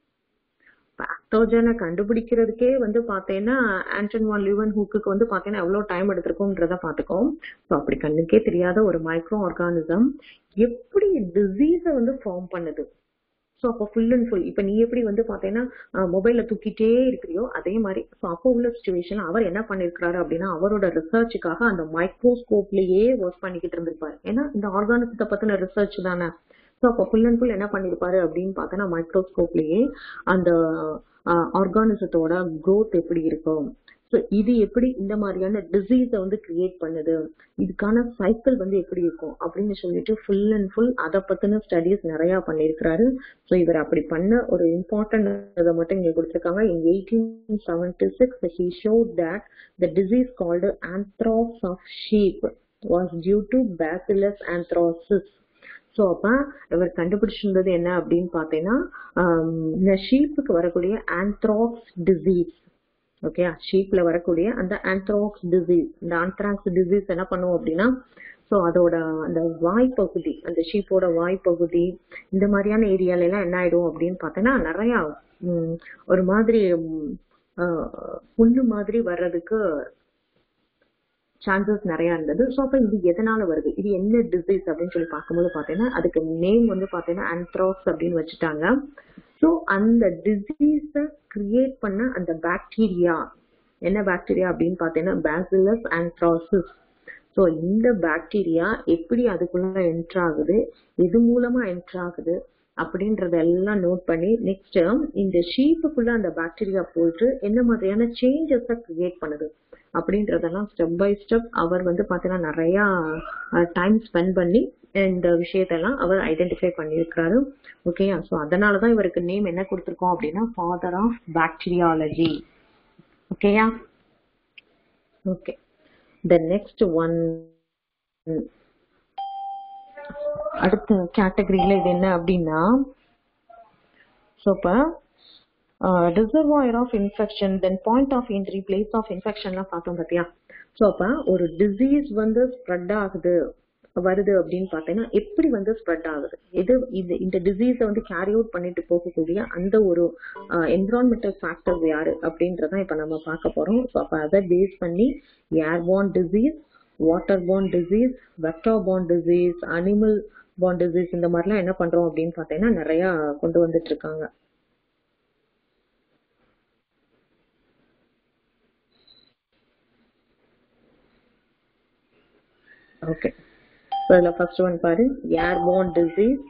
பேத்தோஜனை கண்டுபிடிக்கிறதுக்கே வந்து பார்த்தேன்னா ஆண்டன் வான் லிவன் ஹூக்கு வந்து பார்த்தீங்கன்னா எவ்வளோ டைம் எடுத்திருக்கும்ன்றத பார்த்துக்கோம் ஸோ அப்படி கண்ணுக்கே தெரியாத ஒரு மைக்ரோ ஆர்கானிசம் எப்படி டிசீஸை வந்து ஃபார்ம் பண்ணுது ஸோ அப்போ ஃபுல் அண்ட் ஃபுல் இப்போ நீ எப்படி வந்து பார்த்தீங்கன்னா மொபைலில் தூக்கிட்டே இருக்கிறியோ அதே மாதிரி ஸோ அப்போ உள்ள சுச்சுவேஷன் அவர் என்ன பண்ணியிருக்கிறாரு அப்படின்னா அவரோட ரிசர்ச்சுக்காக அந்த மைக்ரோஸ்கோப்லயே ஒர்க் பண்ணிக்கிட்டு இருந்திருப்பாரு ஏன்னா இந்த ஆர்கானிசத்தை பற்றின ரிசர்ச் தானே ஸோ அப்போ ஃபுல் அண்ட் ஃபுல் என்ன பண்ணியிருப்பாரு அப்படின்னு பார்த்தோன்னா மைக்ரோஸ்கோப்லயே அந்த ஆர்கானிசத்தோட க்ரோத் எப்படி இருக்கும் ஸோ இது எப்படி இந்த மாதிரியான டிசீஸை வந்து கிரியேட் பண்ணுது இதுக்கான சைக்கிள் வந்து எப்படி இருக்கும் அப்படின்னு சொல்லிட்டு ஃபுல் அண்ட் ஃபுல் அதை பத்தின ஸ்டடீஸ் நிறைய பண்ணியிருக்கிறாரு ஸோ இவர் அப்படி பண்ண ஒரு இம்பார்ட்டன்ட் இதை மட்டும் இங்க கொடுத்துருக்காங்க in eighteen seventy six he show that the disease called anthrax of sheep was due to bacillus anthracis so அப்போ இவர் கண்டுபிடிச்சிருந்தது என்ன அப்படின்னு பார்த்தீங்கன்னா இந்த ஷீப்புக்கு வரக்கூடிய ஆந்த்ராக்ஸ் டிசீஸ் ஓகே ஷீப்ல வரக்கூடிய அந்த ஆந்த்ராக்ஸ் டிசீஸ் இந்த ஆந்த்ராக்ஸ் டிசீஸ் என்ன பண்ணுவோம் அப்படின்னா ஸோ அதோட அந்த வாய்ப்பகுதி அந்த ஷீப்போட வாய்ப்பகுதி இந்த மாதிரியான ஏரியால எல்லாம் என்ன ஆயிடும் அப்படின்னு பார்த்தோன்னா நிறைய ஒரு மாதிரி புண்ணு மாதிரி வர்றதுக்கு சான்சஸ் நிறைய இருந்தது ஸோ அப்போ இது எதனால வருது இது என்ன டிசீஸ் அப்படின்னு சொல்லி பார்க்கும்போது பார்த்தீங்கன்னா அதுக்கு நேம் வந்து பார்த்தீங்கன்னா ஆந்த்ராக்ஸ் அப்படின்னு வச்சுட்டாங்க ஸோ அந்த டிசீஸை கிரியேட் பண்ண அந்த பாக்டீரியா என்ன பாக்டீரியா அப்படின்னு பார்த்தீங்கன்னா பேசிலஸ் ஆந்த்ராசிஸ் ஸோ இந்த பாக்டீரியா எப்படி அதுக்குள்ள என்ட்ரு ஆகுது எது மூலமா என்ட்ரு ஆகுது அப்படின்றதெல்லாம் நோட் பண்ணி நெக்ஸ்ட் இந்த ஷீப்புக்குள்ள அந்த பாக்டீரியா போயிட்டு என்ன மாதிரியான சேஞ்சஸை கிரியேட் பண்ணுது அப்படின்றதெல்லாம் ஸ்டெப் பை ஸ்டெப் அவர் வந்து பார்த்தீங்கன்னா நிறைய டைம் ஸ்பெண்ட் பண்ணி இந்த விஷயத்தெல்லாம் அவர் ஐடென்டிஃபை பண்ணியிருக்கிறாரு ஓகேயா ஸோ அதனால தான் இவருக்கு நேம் என்ன கொடுத்துருக்கோம் அப்படின்னா ஃபாதர் ஆஃப் பாக்டீரியாலஜி ஓகேயா ஓகே த நெக்ஸ்ட் ஒன் அடுத்த கேட்டகரியில இது என்ன அப்படின்னா ஸோ இப்போ reservoir of infection then point of entry place of இன்ஃபெக்ஷன்லாம் பார்த்தோம் பார்த்தியா ஸோ அப்போ ஒரு டிசீஸ் வந்து ஸ்ப்ரெட் ஆகுது வருது அப்படின்னு பார்த்தீங்கன்னா எப்படி வந்து ஸ்ப்ரெட் ஆகுது எது இது இந்த டிசீஸை வந்து கேரி அவுட் பண்ணிட்டு போகக்கூடிய அந்த ஒரு என்விரான்மெண்டல் ஃபேக்டர்ஸ் யாரு அப்படின்றதான் இப்போ நம்ம பார்க்க போறோம் ஸோ அப்போ அதை பேஸ் பண்ணி airborne disease water borne disease vector borne disease animal borne disease இந்த மாதிரிலாம் என்ன பண்றோம் அப்படின்னு பார்த்தீங்கன்னா நிறைய கொண்டு வந்துட்டு இருக்காங்க ஓகே ஸோ இதில் ஃபர்ஸ்ட் ஒன் பாரு airborne disease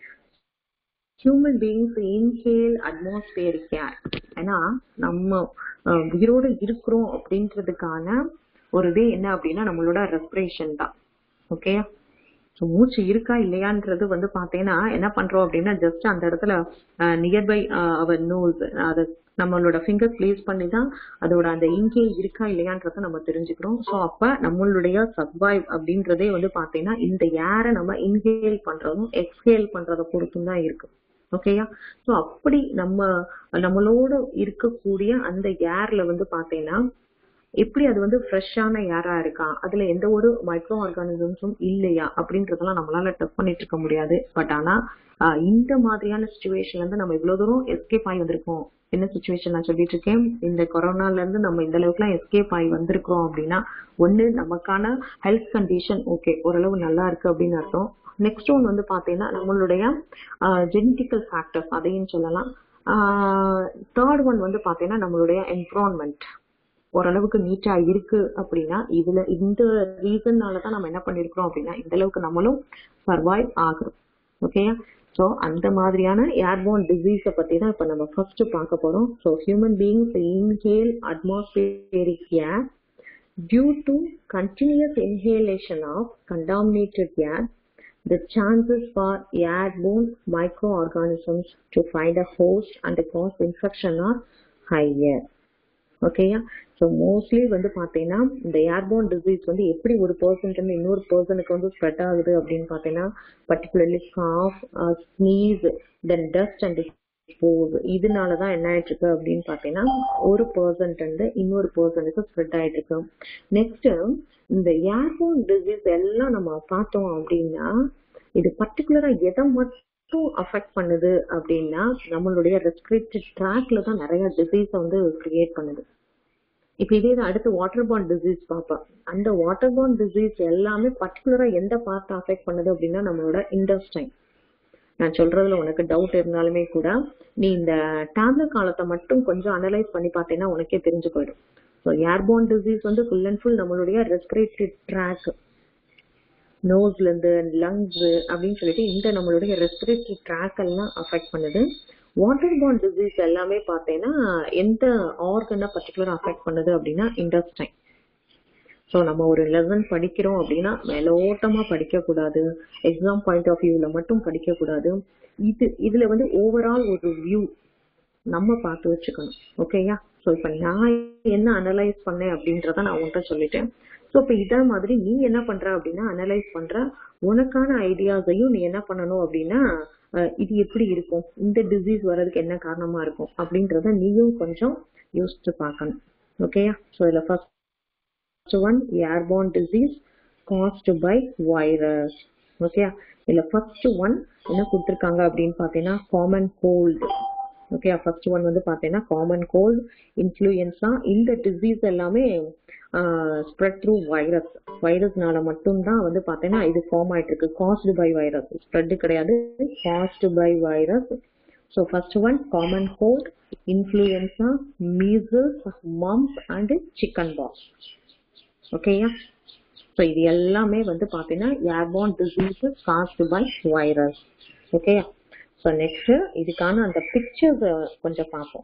human beings inhale atmospheric air ஏன்னா நம்ம அஹ், உயிரோட இருக்கிறோம் அப்படின்றதுக்கான ஒரு இதே என்ன அப்படின்னா நம்மளோட ரெஸ்பிரேஷன் தான் ஓகே ஸோ மூச்சு இருக்கா இல்லையான்றது வந்து பார்த்தீங்கன்னா என்ன பண்றோம் அப்படின்னா ஜஸ்ட் அந்த இடத்துல நியர்பை அவர் நோஸ் அது நம்மளோட ஃபிங்கர் பிளேஸ் பண்ணி தான் அதோட அந்த இன்ஹேல் இருக்கா இல்லையான்றத நம்ம தெரிஞ்சுக்கிறோம் ஸோ அப்ப நம்மளுடைய சர்வைவ் அப்படின்றதே வந்து பார்த்தீங்கன்னா இந்த ஏரை நம்ம இன்ஹேல் பண்றதும் எக்ஸ்ஹேல் பண்றதை பொறுத்தும் தான் இருக்கு ஓகேயா ஸோ அப்படி நம்ம நம்மளோட இருக்கக்கூடிய அந்த ஏர்ல வந்து பார்த்தீங்கன்னா எப்படி அது வந்து ஃப்ரெஷ்ஷான ஏரா இருக்கா அதுல எந்த ஒரு மைக்ரோ ஆர்கானிசம்ஸும் இல்லையா அப்படின்றதெல்லாம் நம்மளால டெஸ்ட் பண்ணிட்டு இருக்க முடியாது பட் ஆனா ஆஹ் இந்த மாதிரியான சுச்சுவேஷன்ல இருந்து நம்ம இவ்வளவு தூரம் எஸ்கேப் ஆகி வந்திருக்கோம் என்ன சுச்சுவேஷன் நான் சொல்லிட்டு இருக்கேன் இந்த கொரோனால இருந்து நம்ம இந்த அளவுக்கு எல்லாம் எஸ்கேப் ஆகி வந்திருக்கிறோம் அப்படின்னா ஒண்ணு நமக்கான ஹெல்த் கண்டிஷன் ஓகே ஓரளவு நல்லா இருக்கு அப்படின்னு அர்த்தம் நெக்ஸ்ட் ஒன் வந்து பாத்தீங்கன்னா நம்மளுடைய ஜெனட்டிக்கல் ஃபேக்டர்ஸ் அதையும் சொல்லலாம் தேர்ட் ஒன் வந்து பாத்தீங்கன்னா நம்மளுடைய என்விரான்மெண்ட் ஓரளவுக்கு நீட்டா இருக்கு அப்படின்னா இதுல இந்த ரீசன்னால தான் நம்ம என்ன பண்ணிருக்கிறோம் அப்படின்னா இந்த அளவுக்கு நம்மளும் சர்வைவ் ஆகுறோம் ஓகேயா ஸோ அந்த மாதிரியான ஏர்போன் டிசீஸை பத்தி தான் இப்போ நம்ம ஃபர்ஸ்ட் பார்க்க போறோம் so human beings inhale atmospheric air due to continuous inhalation of contaminated air the chances for airborne microorganisms to find a host and cause infection are higher ஓகேயா ஸோ மோஸ்ட்லி வந்து பார்த்தீங்கன்னா இந்த ஏர்போன் டிசீஸ் வந்து எப்படி ஒரு percent இருந்து இன்னொரு பர்சனுக்கு வந்து ஸ்ப்ரெட் ஆகுது அப்படின்னு பார்த்தீங்கன்னா particularly cough sneeze then dust and spores இதனால தான் என்ன ஆயிட்டு இருக்கு அப்படின்னு பார்த்தீங்கன்னா ஒரு பர்சன்ட் வந்து இன்னொரு பர்சனுக்கு ஸ்ப்ரெட் ஆயிட்டு இருக்கு நெக்ஸ்ட் இந்த ஏர்போன் டிசீஸ் எல்லாம் நம்ம பார்த்தோம் அப்படின்னா இது பர்டிகுலரா எதை மட்டும் அஃபெக்ட் பண்ணுது அப்படின்னா நம்மளுடைய ரெஸ்பிரேட்டரி ட்ராக்ல தான் நிறைய டிசீஸை வந்து கிரியேட் பண்ணுது இப்போ இதே இது அடுத்து வாட்டர் பாண்ட் டிசீஸ் பார்ப்போம் அந்த வாட்டர் பாண்ட் டிசீஸ் எல்லாமே பர்டிகுலரா எந்த பார்ட் அஃபெக்ட் பண்ணுது அப்படின்னா நம்மளோட இண்டஸ்டைன் நான் சொல்றதுல உனக்கு டவுட் இருந்தாலுமே கூட நீ இந்த டேப்லெட் காலத்தை மட்டும் கொஞ்சம் அனலைஸ் பண்ணி பார்த்தீங்கன்னா உனக்கே தெரிஞ்சு போயிடும் ஸோ ஏர்போன் டிசீஸ் வந்து ஃபுல் அண்ட் ஃபுல் நம்மளுடைய ரெஸ்பிரேட்டரி ட்ராக் நோஸ்ல இருந்து லங்ஸ் அப்படின்னு சொல்லிட்டு இந்த நம்மளுடைய ரெஸ்பிரேட்டரி ட்ராக் எல்லாம் அஃபெக்ட் பண்ணுது வாட்டர் பாண்ட் டிசீஸ் எல்லாமே பார்த்தீங்கன்னா எந்த ஆர்கனை பர்டிகுலர் அஃபெக்ட் பண்ணுது அப்படின்னா இண்டஸ்டைன் ஸோ நம்ம ஒரு லெசன் படிக்கிறோம் அப்படின்னா மேலோட்டமா படிக்கக்கூடாது எக்ஸாம் பாயிண்ட் ஆஃப் வியூல மட்டும் படிக்கக்கூடாது இது இதுல வந்து ஓவரால் ஒரு வியூ நம்ம பார்த்து வச்சுக்கணும் ஓகேயா ஸோ இப்போ நான் என்ன அனலைஸ் பண்ணேன் அப்படின்றத நான் உன்கிட்ட சொல்லிட்டேன் ஸோ இப்போ இதே மாதிரி நீ என்ன பண்ற அப்படின்னா அனலைஸ் பண்ற உனக்கான ஐடியாஸையும் நீ என்ன பண்ணணும் அப்படின்னா அஹ், இது எப்படி இருக்கும் இந்த டிசீஸ் வர்றதுக்கு என்ன காரணமா இருக்கும் அப்படின்றத நீயும் கொஞ்சம் யோசிச்சு பார்க்கணும் ஓகேயா ஸோ இதில் first one airborne disease caused by virus okay இதுல ஃபர்ஸ்ட் ஒன் என்ன கொடுத்துருக்காங்க அப்படின்னு பார்த்தீங்கன்னா common cold okay first one வந்து பார்த்தீங்கன்னா காமன் கோல்டு இன்ஃப்ளூயன்ஸா இந்த டிசீஸ் எல்லாமே ஸ்ப்ரெட் த்ரூ வைரஸ் வைரஸ்னால மட்டும்தான் வந்து பார்த்தீங்கன்னா இது ஃபார்ம் ஆயிட்டு இருக்கு காஸ்டு பை வைரஸ் ஸ்ப்ரெட் கிடையாது caused by virus so first one common cold influenza measles mump and chicken pox ஓகேயா ஸோ இது எல்லாமே வந்து பார்த்தீங்கன்னா airborne diseases caused by virus ஓகேயா ஸோ நெக்ஸ்ட் இதுக்கான அந்த பிக்சர்ஸ் கொஞ்சம் பார்ப்போம்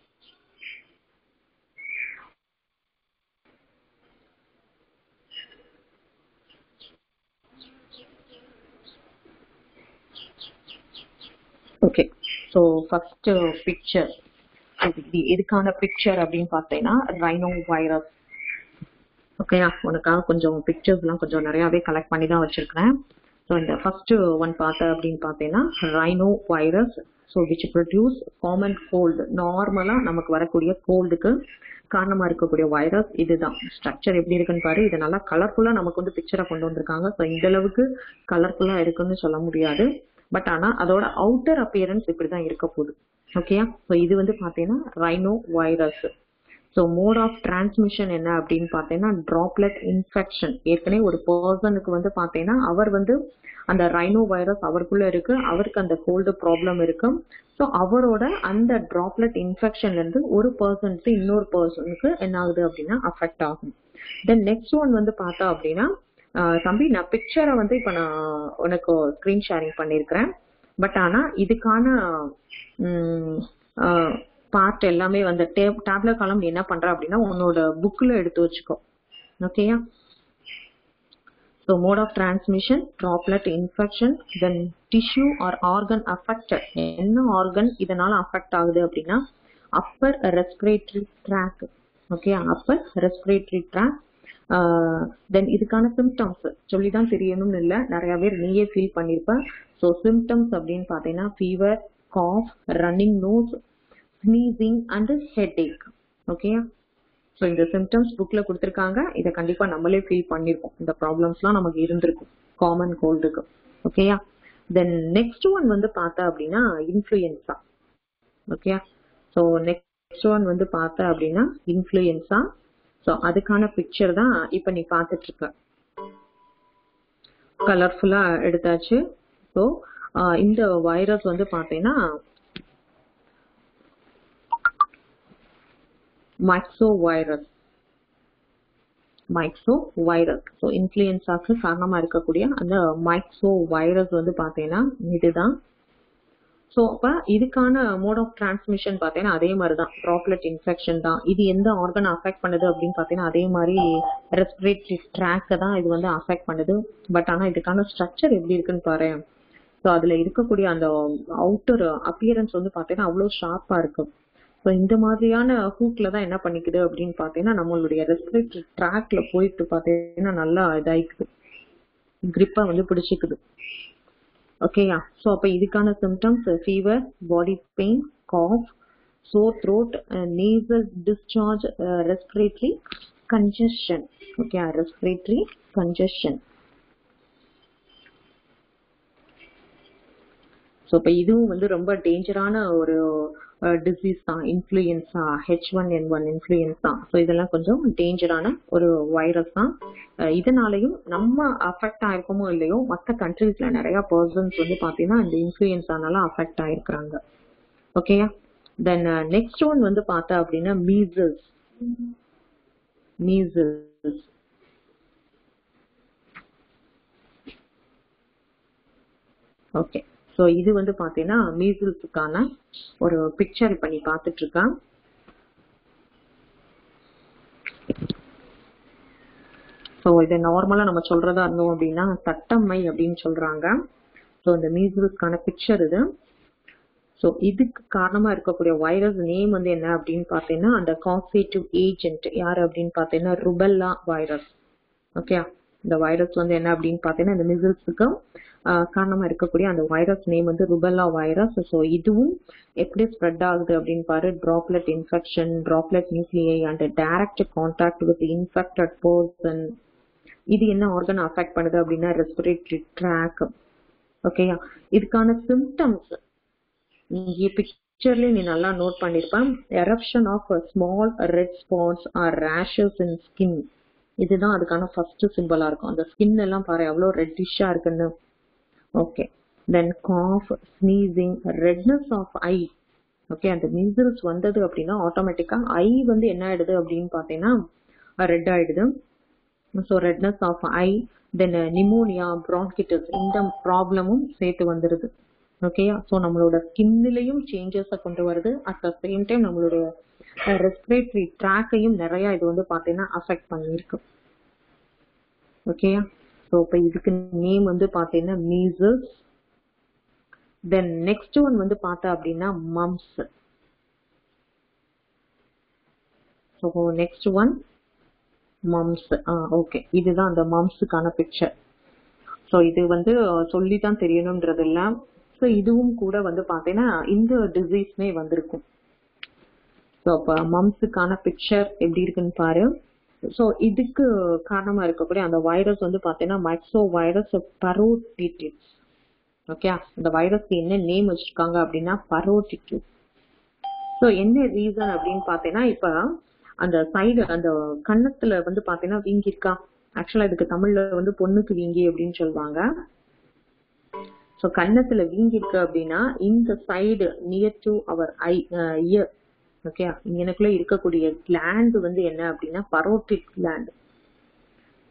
ஓகே ஸோ ஃபர்ஸ்ட் பிக்சர் எதுக்கான பிக்சர் அப்படின்னு பார்த்தீங்கன்னா ரைனோ வைரஸ் ஓகேயா உனக்காக கொஞ்சம் பிக்சர்ஸ்லாம் கொஞ்சம் நிறையாவே கலெக்ட் பண்ணி தான் வச்சிருக்கிறேன் ஸோ இந்த ஃபர்ஸ்ட் ஒன் பார்த்த அப்படின்னு பார்த்தீங்கன்னா rhino virus so which produce common cold நார்மலாக நமக்கு வரக்கூடிய கோல்டுக்கு காரணமாக இருக்கக்கூடிய வைரஸ் இதுதான் ஸ்ட்ரக்சர் எப்படி இருக்குன்னு பாரு இது நல்லா கலர்ஃபுல்லாக நமக்கு வந்து பிக்சரை கொண்டு வந்திருக்காங்க ஸோ இந்த அளவுக்கு கலர்ஃபுல்லாக இருக்குன்னு சொல்ல முடியாது பட் ஆனால் அதோட அவுட்டர் அப்பியரன்ஸ் இப்படி தான் இருக்க போகுது ஓகேயா ஸோ இது வந்து பார்த்தீங்கன்னா rhino virus so mode of transmission என்ன அப்படின்னு பார்த்தீங்கன்னா ட்ராப்லெட் இன்ஃபெக்ஷன் ஏற்கனவே ஒரு பர்சனுக்கு வந்து பார்த்தீங்கன்னா அவர் வந்து அந்த ரைனோ வைரஸ் அவருக்குள்ள இருக்கு அவருக்கு அந்த கோல்டு ப்ராப்ளம் இருக்கு ஸோ அவரோட அந்த ட்ராப்லெட் இன்ஃபெக்ஷன்ல இருந்து ஒரு பர்சனுக்கு இன்னொரு பர்சனுக்கு என்ன ஆகுது அப்படின்னா அஃபெக்ட் ஆகும் தென் நெக்ஸ்ட் ஒன் வந்து பார்த்தா அப்படின்னா ஆஹ் தம்பி நான் பிக்சரை வந்து இப்ப நான் உனக்கு ஸ்கிரீன் ஷேரிங் பண்ணிருக்கிறேன் பட் ஆனா இதுக்கான பார்ட் எல்லாமே வந்து டேப்லெட் காலம் என்ன பண்ற அப்படின்னா உன்னோட புக்ல எடுத்து வச்சுக்கோ ஓகேயா So mode of transmission, droplet infection, then tissue or organ affected. என்ன organ இதனால affect ஆகுது அப்படின்னா upper respiratory tract. Okay upper respiratory tract. Then இதுக்கான சிம்டம்ஸ் சொல்லி தான் தெரியணும்னு இல்லை நிறைய பேர் நீயே ஃபீல் பண்ணியிருப்ப ஸோ சிம்டம்ஸ் அப்படின்னு பார்த்தீங்கன்னா fever cough running nose sneezing and headache okay so இந்த சிம்டம்ஸ் புக்கில் கொடுத்துருக்காங்க இதை கண்டிப்பாக நம்மளே ஃபீல் பண்ணியிருக்கோம் இந்த ப்ராப்ளம்ஸ்லாம் நமக்கு இருந்திருக்கும் காமன் கோல்டுக்கு ஓகேயா தென் நெக்ஸ்ட் ஒன் வந்து பார்த்தா அப்படின்னா இன்ஃப்ளூயன்ஸா ஓகேயா ஸோ நெக்ஸ்ட் ஒன் வந்து பார்த்தா அப்படின்னா இன்ஃப்ளூயன்ஸா ஸோ அதுக்கான பிக்சர் தான் இப்போ நீ பார்த்துட்டு இருக்க கலர்ஃபுல்லாக எடுத்தாச்சு ஸோ இந்த வைரஸ் வந்து பார்த்தீங்கன்னா myxo virus myxo virus so இன்ஃப்ளூயன்ஸாக்கு காரணமாக இருக்கக்கூடிய அந்த மைக்சோ வைரஸ் வந்து பார்த்தீங்கன்னா இதுதான் ஸோ அப்போ இதுக்கான மோட் ஆஃப் டிரான்ஸ்மிஷன் பார்த்தீங்கன்னா அதே மாதிரி தான் ட்ராப்லெட் இன்ஃபெக்ஷன் தான் இது எந்த ஆர்கன் அஃபெக்ட் பண்ணுது அப்படின்னு பார்த்தீங்கன்னா அதே மாதிரி ரெஸ்பிரேட்டரி ட்ராக்கை தான் இது வந்து அஃபெக்ட் பண்ணுது பட் ஆனால் இதுக்கான ஸ்ட்ரக்சர் எப்படி இருக்குன்னு பாரு ஸோ அதில் இருக்கக்கூடிய அந்த அவுட்டர் அப்பியரன்ஸ் வந்து பார்த்தீங்கன்னா அவ்வளோ ஷார்ப்பாக இருக்கும் ஸோ இந்த மாதிரியான ஹூக்ல தான் என்ன பண்ணிக்குது அப்படின்னு பார்த்தீங்கன்னா நம்மளுடைய ரெஸ்பிரேட்டரி ட்ராக்ல போயிட்டு பார்த்தீங்கன்னா நல்லா இதாயிக்குது கிரிப்பா வந்து பிடிச்சிக்குது ஓகேயா ஸோ அப்போ இதுக்கான symptoms fever body pain cough sore throat nasal discharge respiratory congestion okay respiratory congestion so இப்போ இதுவும் வந்து ரொம்ப டேஞ்சரான ஒரு டிசீஸ் தான் influenza H one N one influenza தான் ஸோ இதெல்லாம் கொஞ்சம் டேஞ்சரான ஒரு வைரஸ் தான் இதனாலையும் நம்ம அஃபெக்ட் ஆயிருக்கோமோ இல்லையோ மற்ற கண்ட்ரீஸ்ல நிறைய பர்சன்ஸ் வந்து பார்த்தீங்கன்னா இந்த இன்ஃப்ளூயன்ஸானால அஃபெக்ட் ஆயிருக்கிறாங்க ஓகேயா தென் நெக்ஸ்ட் ஒன் வந்து பார்த்தா அப்படின்னா மீசல்ஸ் மீசல்ஸ் ஓகே ஸோ இது வந்து பார்த்தீங்கன்னா மீசில்ஸுக்கான ஒரு பிக்சர் இப்போ நீ பார்த்துட்டு இருக்கான் ஸோ இதை நார்மலாக நம்ம சொல்றதா இருந்தோம் அப்படின்னா தட்டம்மை அப்படின்னு சொல்றாங்க ஸோ இந்த மீசில்ஸ்க்கான பிக்சர் இது ஸோ இதுக்கு காரணமா இருக்கக்கூடிய வைரஸ் நேம் வந்து என்ன அப்படின்னு பார்த்தீங்கன்னா அந்த காசேட்டிவ் ஏஜென்ட் யார் அப்படின்னு பார்த்தீங்கன்னா ருபெல்லா வைரஸ் ஓகே இந்த வைரஸ் வந்து என்ன அப்படின்னு பார்த்தீங்கன்னா இந்த மிசில்ஸுக்கு காரணமா இருக்கக்கூடிய அந்த வைரஸ் நேம் வந்து ருபெல்லா வைரஸ் ஸோ இதுவும் எப்படி ஸ்ப்ரெட் ஆகுது அப்படின்னு பாரு droplet infection droplet nuclei and direct contact with infected person இது என்ன ஆர்கன் அஃபெக்ட் பண்ணுது அப்படின்னா ரெஸ்பிரேட்டரி ட்ராக் ஓகேயா இதுக்கான சிம்டம்ஸ் இங்கே பிக்சர்லயே நீ நல்லா நோட் பண்ணிருப்பேன் eruption of small red spots or rashes in skin இதுதான் அதுக்கான ஃபர்ஸ்ட் சிம்பிளா இருக்கும் அந்த ஸ்கின் எல்லாம் பாரு எவ்வளவு ரெட்டிஷா இருக்குன்னு okay then cough sneezing redness of eye okay அந்த மீசில்ஸ் வந்தது அப்படின்னா ஆட்டோமேட்டிக்கா ஐ வந்து என்ன ஆயிடுது அப்படின்னு பார்த்தீங்கன்னா ரெட் ஆயிடுது so redness of eye then pneumonia bronchitis இந்த ப்ராப்ளமும் சேர்த்து வந்துடுது ஓகேயா ஸோ நம்மளோட ஸ்கின்னிலையும் சேஞ்சஸை கொண்டு வருது அட் த சேம் டைம் நம்மளோட ரெஸ்பிரேட்டரி ட்ராக்கையும் நிறைய இது வந்து பார்த்தீங்கன்னா அஃபெக்ட் பண்ணியிருக்கு ஓகேயா ஸோ இப்போ இதுக்கு நேம் வந்து பார்த்தீங்கன்னா மீசல்ஸ் தென் நெக்ஸ்ட் ஒன் வந்து பார்த்தா அப்படின்னா mumps so next one mumps ah okay இதுதான் அந்த மம்ஸுக்கான பிக்சர் ஸோ இது வந்து சொல்லி தான் தெரியணுன்றது இல்லை ஸோ இதுவும் கூட வந்து பார்த்தீங்கன்னா இந்த டிசீஸ்மே வந்திருக்கும் ஸோ அப்போ மம்ஸுக்கான பிக்சர் எப்படி இருக்குன்னு பாரு ஸோ இதுக்கு காரணமா இருக்கக்கூடிய அந்த வைரஸ் வந்து பார்த்தீங்கன்னா மைக்சோ வைரஸ் பரோட்டிட்டிஸ் ஓகே அந்த வைரஸ்க்கு என்ன நேம் வச்சிருக்காங்க அப்படின்னா பரோட்டிட்டிஸ் ஸோ என்ன ரீசன் அப்படின்னு பார்த்தீங்கன்னா இப்போ அந்த சைடு அந்த கன்னத்துல வந்து பார்த்தீங்கன்னா வீங்கிருக்கா ஆக்சுவலா இதுக்கு தமிழ்ல வந்து பொண்ணுக்கு வீங்கி அப்படின்னு சொல்லுவாங்க ஸோ கன்னத்துல வீங்கிருக்கு அப்படின்னா இந்த side near to our I ear okay எனக்குள்ள இருக்கக்கூடிய கிளாண்ட் வந்து என்ன அப்படின்னா பரோட்டிட் கிளாண்ட்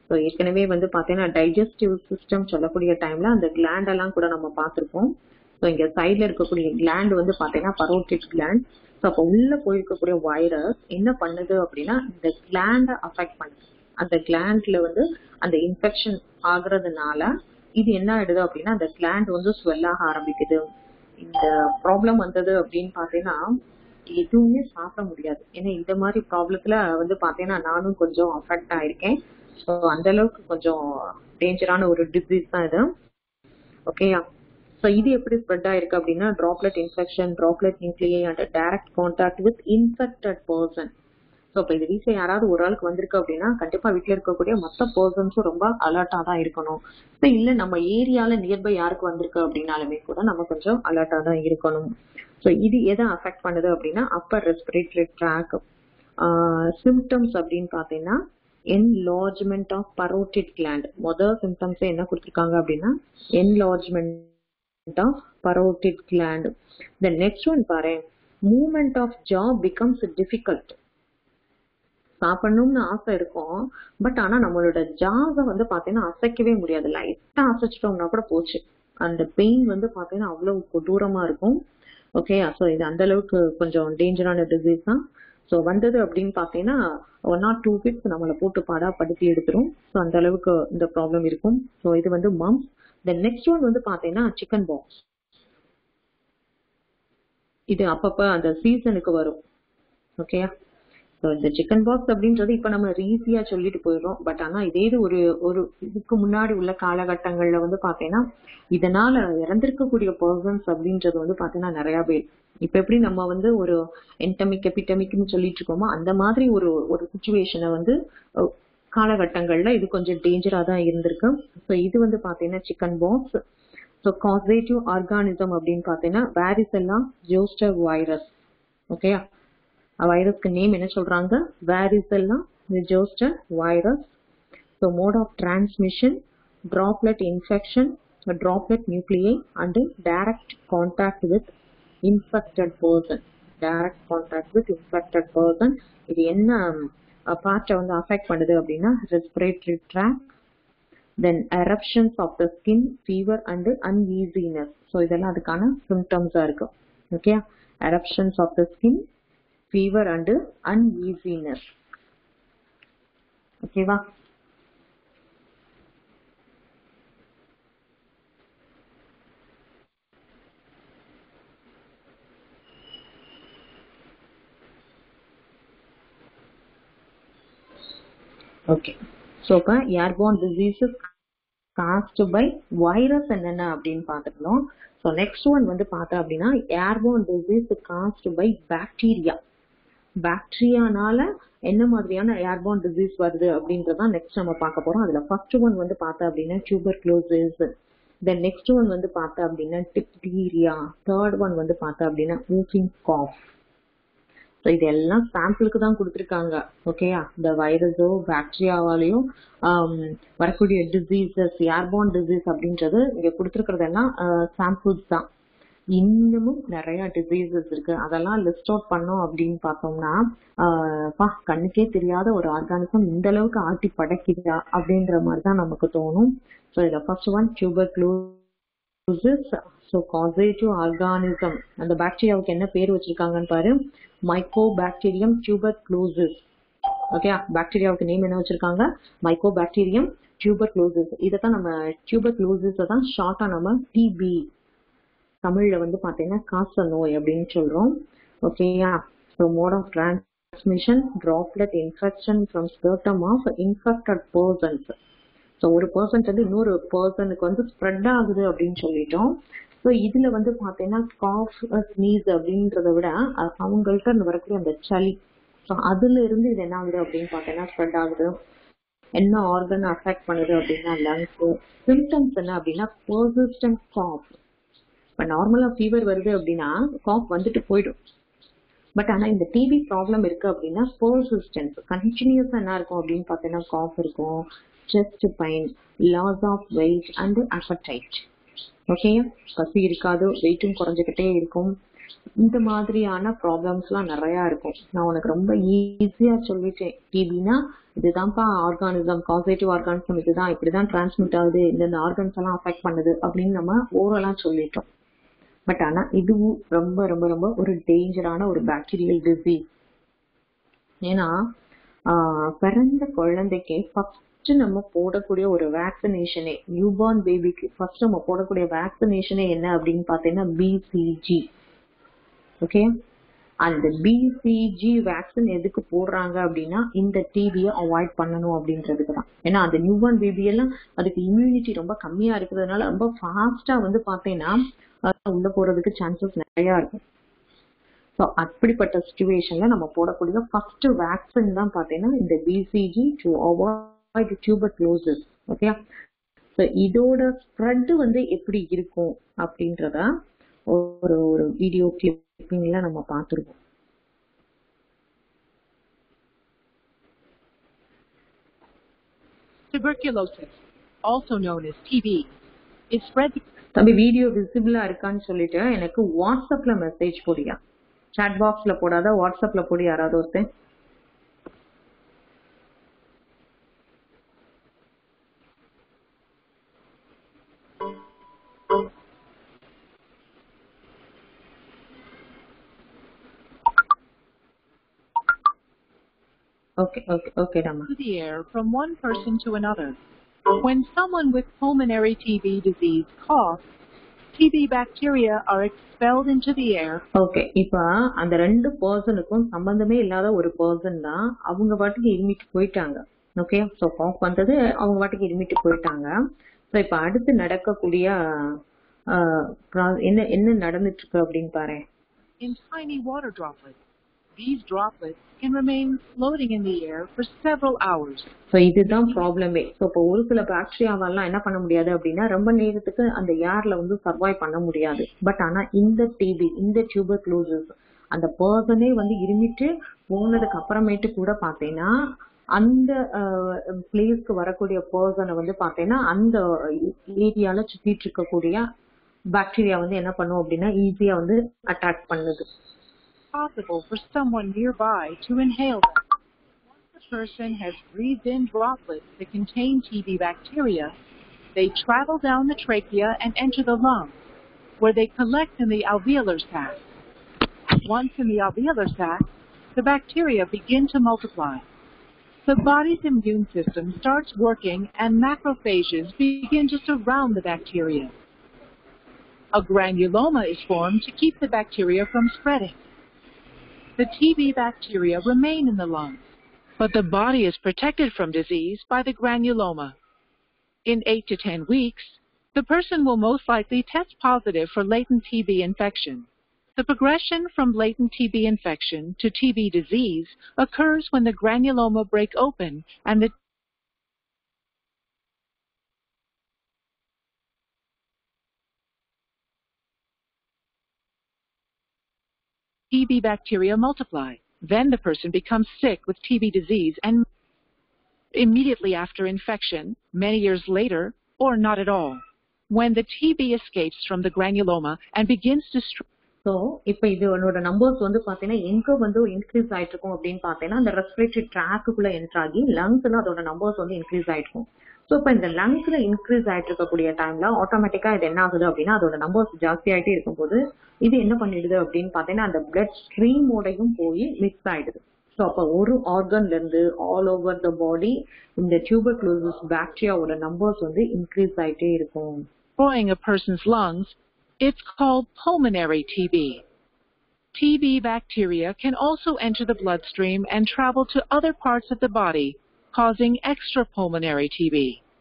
ஸோ ஏற்கனவே வந்து பார்த்தீங்கன்னா டைஜஸ்டிவ் சிஸ்டம் சொல்லக்கூடிய டைம்ல அந்த கிளாண்ட் எல்லாம் கூட நம்ம பார்த்துருப்போம் ஸோ இங்க சைட்ல இருக்கக்கூடிய கிளாண்ட் வந்து பார்த்தீங்கன்னா பரோட்டிட் கிளாண்ட் ஸோ அப்போ உள்ள போயிருக்கக்கூடிய வைரஸ் என்ன பண்ணுது அப்படின்னா இந்த கிளாண்டை அஃபெக்ட் பண்ணுது அந்த கிளாண்ட்ல வந்து அந்த இன்ஃபெக்ஷன் ஆகுறதுனால இது என்ன ஆயிடுது அப்படின்னா அந்த கிளாண்ட் வந்து ஸ்வெல் ஆக ஆரம்பிக்குது இந்த ப்ராப்ளம் வந்தது அப்படின்னு பார்த்தீங்கன்னா எதுவுமே சாப்பிட முடியாது ஏன்னா இந்த மாதிரி ப்ராப்ளத்துல வந்து பார்த்தீங்கன்னா நானும் கொஞ்சம் அஃபெக்ட் ஆயிருக்கேன் ஸோ அந்த அளவுக்கு கொஞ்சம் டேஞ்சரான ஒரு டிசீஸ் தான் இது ஓகேயா ஸோ இது எப்படி ஸ்ப்ரெட் ஆயிருக்கு அப்படின்னா droplet infection droplet nuclei and direct contact with infected person so இப்போ இது வீட்டில் யாராவது ஒரு ஆளுக்கு வந்திருக்கு அப்படின்னா கண்டிப்பாக வீட்டில் இருக்கக்கூடிய மற்ற பர்சன்ஸும் ரொம்ப அலர்ட்டாக தான் இருக்கணும் ஸோ இல்லை நம்ம ஏரியாவில் நியர்பை யாருக்கு வந்திருக்கு அப்படின்னாலுமே கூட நம்ம கொஞ்சம் அலர்ட்டாக தான் இருக்கணும் ஸோ இது எதை அஃபெக்ட் பண்ணுது அப்படின்னா அப்பர் ரெஸ்பிரேட்டரி ட்ராக் சிம்டம்ஸ் அப்படின்னு பார்த்தீங்கன்னா என்லார்ஜ்மெண்ட் ஆஃப் பரோட்டிட் கிளாண்ட் மொதல் சிம்டம்ஸே என்ன கொடுத்துருக்காங்க அப்படின்னா enlargement of parotid gland the next one பாரு movement of jaw becomes difficult சாப்பிடணும்னு ஆசை இருக்கும் பட் ஆனா நம்மளோட ஜாவை வந்து பாத்தீங்கன்னா அசைக்கவே முடியாது லைட்டா அசைச்சிட்டோம்னா கூட போச்சு அந்த பெயின் வந்து பாத்தீங்கன்னா அவ்வளவு கொடூரமா இருக்கும் ஓகே ஸோ இது அந்த அளவுக்கு கொஞ்சம் டேஞ்சரான டிசீஸ் தான் ஸோ வந்தது அப்படின்னு பார்த்தீங்கன்னா ஒன் ஆர் டூ வீக்ஸ் நம்மளை போட்டு பாடா படுத்தி எடுத்துரும் ஸோ அந்த அளவுக்கு இந்த ப்ராப்ளம் இருக்கும் ஸோ இது வந்து மம்ஸ் தென் நெக்ஸ்ட் ஒன் வந்து பார்த்தீங்கன்னா சிக்கன் பாக்ஸ் இது அப்பப்போ அந்த சீசனுக்கு வரும் ஓகேயா ஸோ இந்த சிக்கன் பாக்ஸ் அப்படின்றது இப்போ நம்ம ஈஸியாக சொல்லிட்டு போயிடுறோம் பட் ஆனால் இதே இது ஒரு ஒரு இதுக்கு முன்னாடி உள்ள காலகட்டங்களில் வந்து பார்த்தீங்கன்னா இதனால இறந்திருக்கக்கூடிய பர்சன்ஸ் அப்படின்றது வந்து பார்த்தீங்கன்னா நிறையா பேர் இப்போ எப்படி நம்ம வந்து ஒரு என்டமிக் எபிடமிக்னு சொல்லிட்டு இருக்கோமோ அந்த மாதிரி ஒரு ஒரு சுச்சுவேஷனை வந்து காலகட்டங்களில் இது கொஞ்சம் டேஞ்சராக தான் இருந்திருக்கு ஸோ இது வந்து பார்த்தீங்கன்னா chicken pox so causative organism அப்படின்னு பார்த்தீங்கன்னா வேரிசெல்லாம் ஜோஸ்டர் வைரஸ் ஓகேயா வைரஸ்க்கு நேம் என்ன சொல்றாங்க varicella zoster virus so mode of transmission droplet infection droplet nuclei and direct contact with infected person direct contact with infected person இது என்ன பார்ட்டை வந்து அஃபெக்ட் பண்ணுது அப்படின்னா respiratory tract then eruptions of the skin fever and uneasiness so இதெல்லாம் அதுக்கான சிம்டம்ஸாக இருக்கு okay eruptions of the skin fever and uneasiness ஓகேவா ஓகே ஸோ இப்போ airborne diseases caused by virus என்னென்ன அப்படின்னு பார்த்துக்கணும் ஸோ நெக்ஸ்ட் ஒன் வந்து பார்த்தோம் அப்படின்னா airborne disease caused by bacteria பாக்டீரியானால என்ன மாதிரியான ஏர்போன் டிசீஸ் வருது அப்படின்றதான் நெக்ஸ்ட் நம்ம பார்க்க போறோம் அதுல ஃபர்ஸ்ட் ஒன் வந்து பார்த்தோம் அப்படின்னா tuberculosis then next one வந்து பார்த்தோம் அப்படின்னா டிப்டீரியா தேர்ட் ஒன் வந்து பார்த்தோம் அப்படின்னா ஊக்கிங் காஃப் ஸோ இது எல்லாம் சாம்பிளுக்கு தான் கொடுத்துருக்காங்க ஓகேயா இந்த வைரஸோ பாக்டீரியாவாலையும் வரக்கூடிய டிசீசஸ் ஏர்போன் டிசீஸ் அப்படின்றது இங்க கொடுத்துருக்கிறதெல்லாம் சாம்பிள்ஸ் தான் இன்னமும் நிறைய டிசீசஸ் இருக்கு அதெல்லாம் லிஸ்ட் அவுட் பண்ணோம் அப்படின்னு பார்த்தோம்னா பா கண்ணுக்கே தெரியாத ஒரு ஆர்கானிசம் இந்த அளவுக்கு ஆட்டி படைக்குதா அப்படின்ற மாதிரி தான் நமக்கு தோணும் ஸோ இதில் first one tuberculosis so causative organism அந்த பாக்டீரியாவுக்கு என்ன பேர் வச்சிருக்காங்கன்னு பாரு mycobacterium tuberculosis okay பாக்டீரியாவுக்கு நேம் என்ன வச்சிருக்காங்க மைக்கோ பாக்டீரியம் டியூபர் க்ளூசிஸ் இதை தான் நம்ம டியூபர் க்ளூசிஸை தான் ஷார்ட்டாக நம்ம டிபி தமிழ்ல வந்து பார்த்தீங்கன்னா காச நோய் அப்படின்னு சொல்றோம் ஓகேயா so mode of transmission droplet infection from sputum of infected persons so ஒரு பர்சன்ட் வந்து இன்னொரு பர்சனுக்கு வந்து ஸ்ப்ரெட் ஆகுது அப்படின்னு சொல்லிட்டோம் ஸோ இதுல வந்து பார்த்தீங்கன்னா காஃப் ஸ்னீஸ் அப்படின்றத விட அவங்கள்ட்ட வரக்கூடிய அந்த சளி ஸோ அதுல இருந்து இது என்ன ஆகுது அப்படின்னு பார்த்தீங்கன்னா ஸ்ப்ரெட் ஆகுது என்ன ஆர்கன் அஃபெக்ட் பண்ணுது அப்படின்னா லங்ஸ் சிம்டம்ஸ் என்ன அப்படின்னா பர்சிஸ்டன்ட் காஃப் இப்போ நார்மலாக ஃபீவர் வருது அப்படின்னா காஃப் வந்துட்டு போயிடும் பட் ஆனால் இந்த டிபி ப்ராப்ளம் இருக்கு அப்படின்னா பர்சிஸ்டன்ஸ் கண்டினியூஸாக என்ன இருக்கும் அப்படின்னு பார்த்தீங்கன்னா காஃப் இருக்கும் chest pain loss of weight and appetite okay பசி இருக்காது வெயிட்டும் குறைஞ்சிக்கிட்டே இருக்கும் இந்த மாதிரியான ப்ராப்ளம்ஸ்லாம் நிறைய இருக்கும் நான் உனக்கு ரொம்ப ஈஸியா சொல்லிட்டேன் டிபினா இதுதான்ப்பா ஆர்கானிசம் காசேட்டிவ் ஆர்கானிசம் இதுதான் இப்படிதான் டிரான்ஸ்மிட் ஆகுது இந்த ஆர்கன்ஸ் எல்லாம் அஃபெக்ட் பண்ணுது அப்படின்னு நம்ம ஓரலா சொல்லிட்டோம் பட் ஆனா இதுவும் ரொம்ப ரொம்ப ரொம்ப ஒரு டேஞ்சரான ஒரு பாக்டீரியல் டிசீஸ் ஏன்னா ஆஹ் பிறந்த குழந்தைக்கு ஃபர்ஸ்ட் நம்ம போடக்கூடிய ஒரு வேக்சினேஷனே நியூபார்ன் பேபிக்கு ஃபர்ஸ்ட் நம்ம போடக்கூடிய வேக்சினேஷனே என்ன அப்படின்னு பார்த்தீங்கன்னா பிசிஜி ஓகே அந்த பிசிஜி வேக்சின் எதுக்கு போடுறாங்க அப்படின்னா இந்த டிபியை அவாய்ட் பண்ணணும் அப்படின்றதுக்கு தான் ஏன்னா அந்த நியூபார்ன் பேபி எல்லாம் அதுக்கு இம்யூனிட்டி ரொம்ப கம்மியா இருக்கிறதுனால ரொம்ப ஃபாஸ்டா வந்து பார்த்தீங்கன்னா அது உள்ள போறதுக்கு சான்சஸ் நிறைய இருக்கும் ஸோ அப்படிப்பட்ட சுச்சுவேஷன்ல நம்ம போடக்கூடிய ஃபர்ஸ்ட் வேக்சின் தான் பார்த்தீங்கன்னா இந்த BCG to avoid tuberculosis okay so இதோட ஸ்ப்ரெட் வந்து எப்படி இருக்கும் அப்படின்றத ஒரு ஒரு வீடியோ கிளிப்பிங்ல நம்ம பார்த்துருக்கோம் Tuberculosis, also known as TB, is spread தம்பி வீடியோ விசிபிளா இருக்கான்னு சொல்லிட்டு எனக்கு வாட்ஸ்அப்ல மெசேஜ் போடியா சாட் பாக்ஸ்ல போடாத வாட்ஸ்அப்ல போடி யாராவது ஒருத்தன் ஓகே ஓகே ஓகேடாமா to the air from one person to another. When someone with pulmonary TB disease coughs, TB bacteria are expelled into the air okay இப்ப அந்த ரெண்டு பர்சனுக்கும் சம்பந்தமே இல்லாத ஒரு பர்சன் தான் அவங்க பாட்டுக்கு இருமிட்டு போயிட்டாங்க ஓகே ஸோ காஃப் வந்தது அவங்க பாட்டுக்கு இருமிட்டு போயிட்டாங்க ஸோ இப்ப அடுத்து நடக்கக்கூடிய ஆஹ், pro- என்ன என்ன நடந்துட்டு இருக்கு அப்படின்னு பாரு in tiny water droplets. These droplets can remain floating in the air for several hours. So இதுதான் ப்ராப்ளமே ஸோ இப்போ ஒரு சில பாக்டீரியாவெல்லாம் என்ன பண்ண முடியாது அப்படின்னா ரொம்ப நேரத்துக்கு அந்த ஏர்ல வந்து சர்வை பண்ண முடியாது பட் ஆனா இந்த டிபி இந்த டியூபர் க்ளோசஸ் அந்த பர்சனே வந்து இருமிட்டு போனதுக்கு அப்புறமேட்டு கூட பார்த்தீங்கன்னா அந்த பிளேஸ்க்கு வரக்கூடிய பர்சனை வந்து பார்த்தீங்கன்னா அந்த ஏரியால சுத்திட்டு இருக்கக்கூடிய பாக்டீரியா வந்து என்ன பண்ணும் அப்படின்னா ஈஸியா வந்து அட்ராக்ட் பண்ணுது Possible for someone nearby to inhale them. Once the person has breathed in droplets that contain TB bacteria, they travel down the trachea and enter the lungs, where they collect in the alveolar sac. Once in the alveolar sac, the bacteria begin to multiply. The body's immune system starts working and macrophages begin to surround the bacteria. A granuloma is formed to keep the bacteria from spreading. The TB bacteria remain in the lungs, but the body is protected from disease by the granuloma. In 8 to 10 weeks, the person will most likely test positive for latent TB infection. The progression from latent TB infection to TB disease occurs when the granuloma break open and the TB bacteria multiply. Then the person becomes sick with TB disease and immediately after infection, many years later, or not at all. When the TB escapes from the granuloma and begins to str- so இப்போ இதோட numbers வந்து பார்த்தீங்கன்னா எங்க வந்து increase ஆயிட்டு இருக்கும் அப்படின்னு பார்த்தீங்கன்னா அந்த ரெஸ்பிரேட்டரி ட்ராக்குக்குள்ள என்ட்ரு ஆகி லங்ஸ்ல அதோட நம்பர்ஸ் வந்து இன்க்ரீஸ் ஆயிருக்கும் ஸோ இப்போ இந்த லங்ஸ்ல இன்க்ரீஸ் ஆயிட்டு இருக்கக்கூடிய டைம்ல ஆட்டோமேட்டிக்கா இது என்ன ஆகுது அப்படின்னா அதோட நம்பர்ஸ் ஜாஸ்தி ஆயிட்டே இருக்கும்போது இது என்ன பண்ணிடுது அப்படின்னு பார்த்தீங்கன்னா அந்த பிளட் ஸ்ட்ரீமோடையும் போய் மிக்ஸ் ஆயிடுது ஸோ அப்போ ஒரு ஆர்கன்ல இருந்து ஆல் ஓவர் த பாடி இந்த டியூபர் க்ளோசஸ் பாக்டீரியாவோட நம்பர்ஸ் வந்து இன்க்ரீஸ் ஆயிட்டே இருக்கும் destroying a person's lungs, it's called pulmonary TB. TB bacteria can also enter the bloodstream and travel to other parts of the body, causing extrapulmonary TB.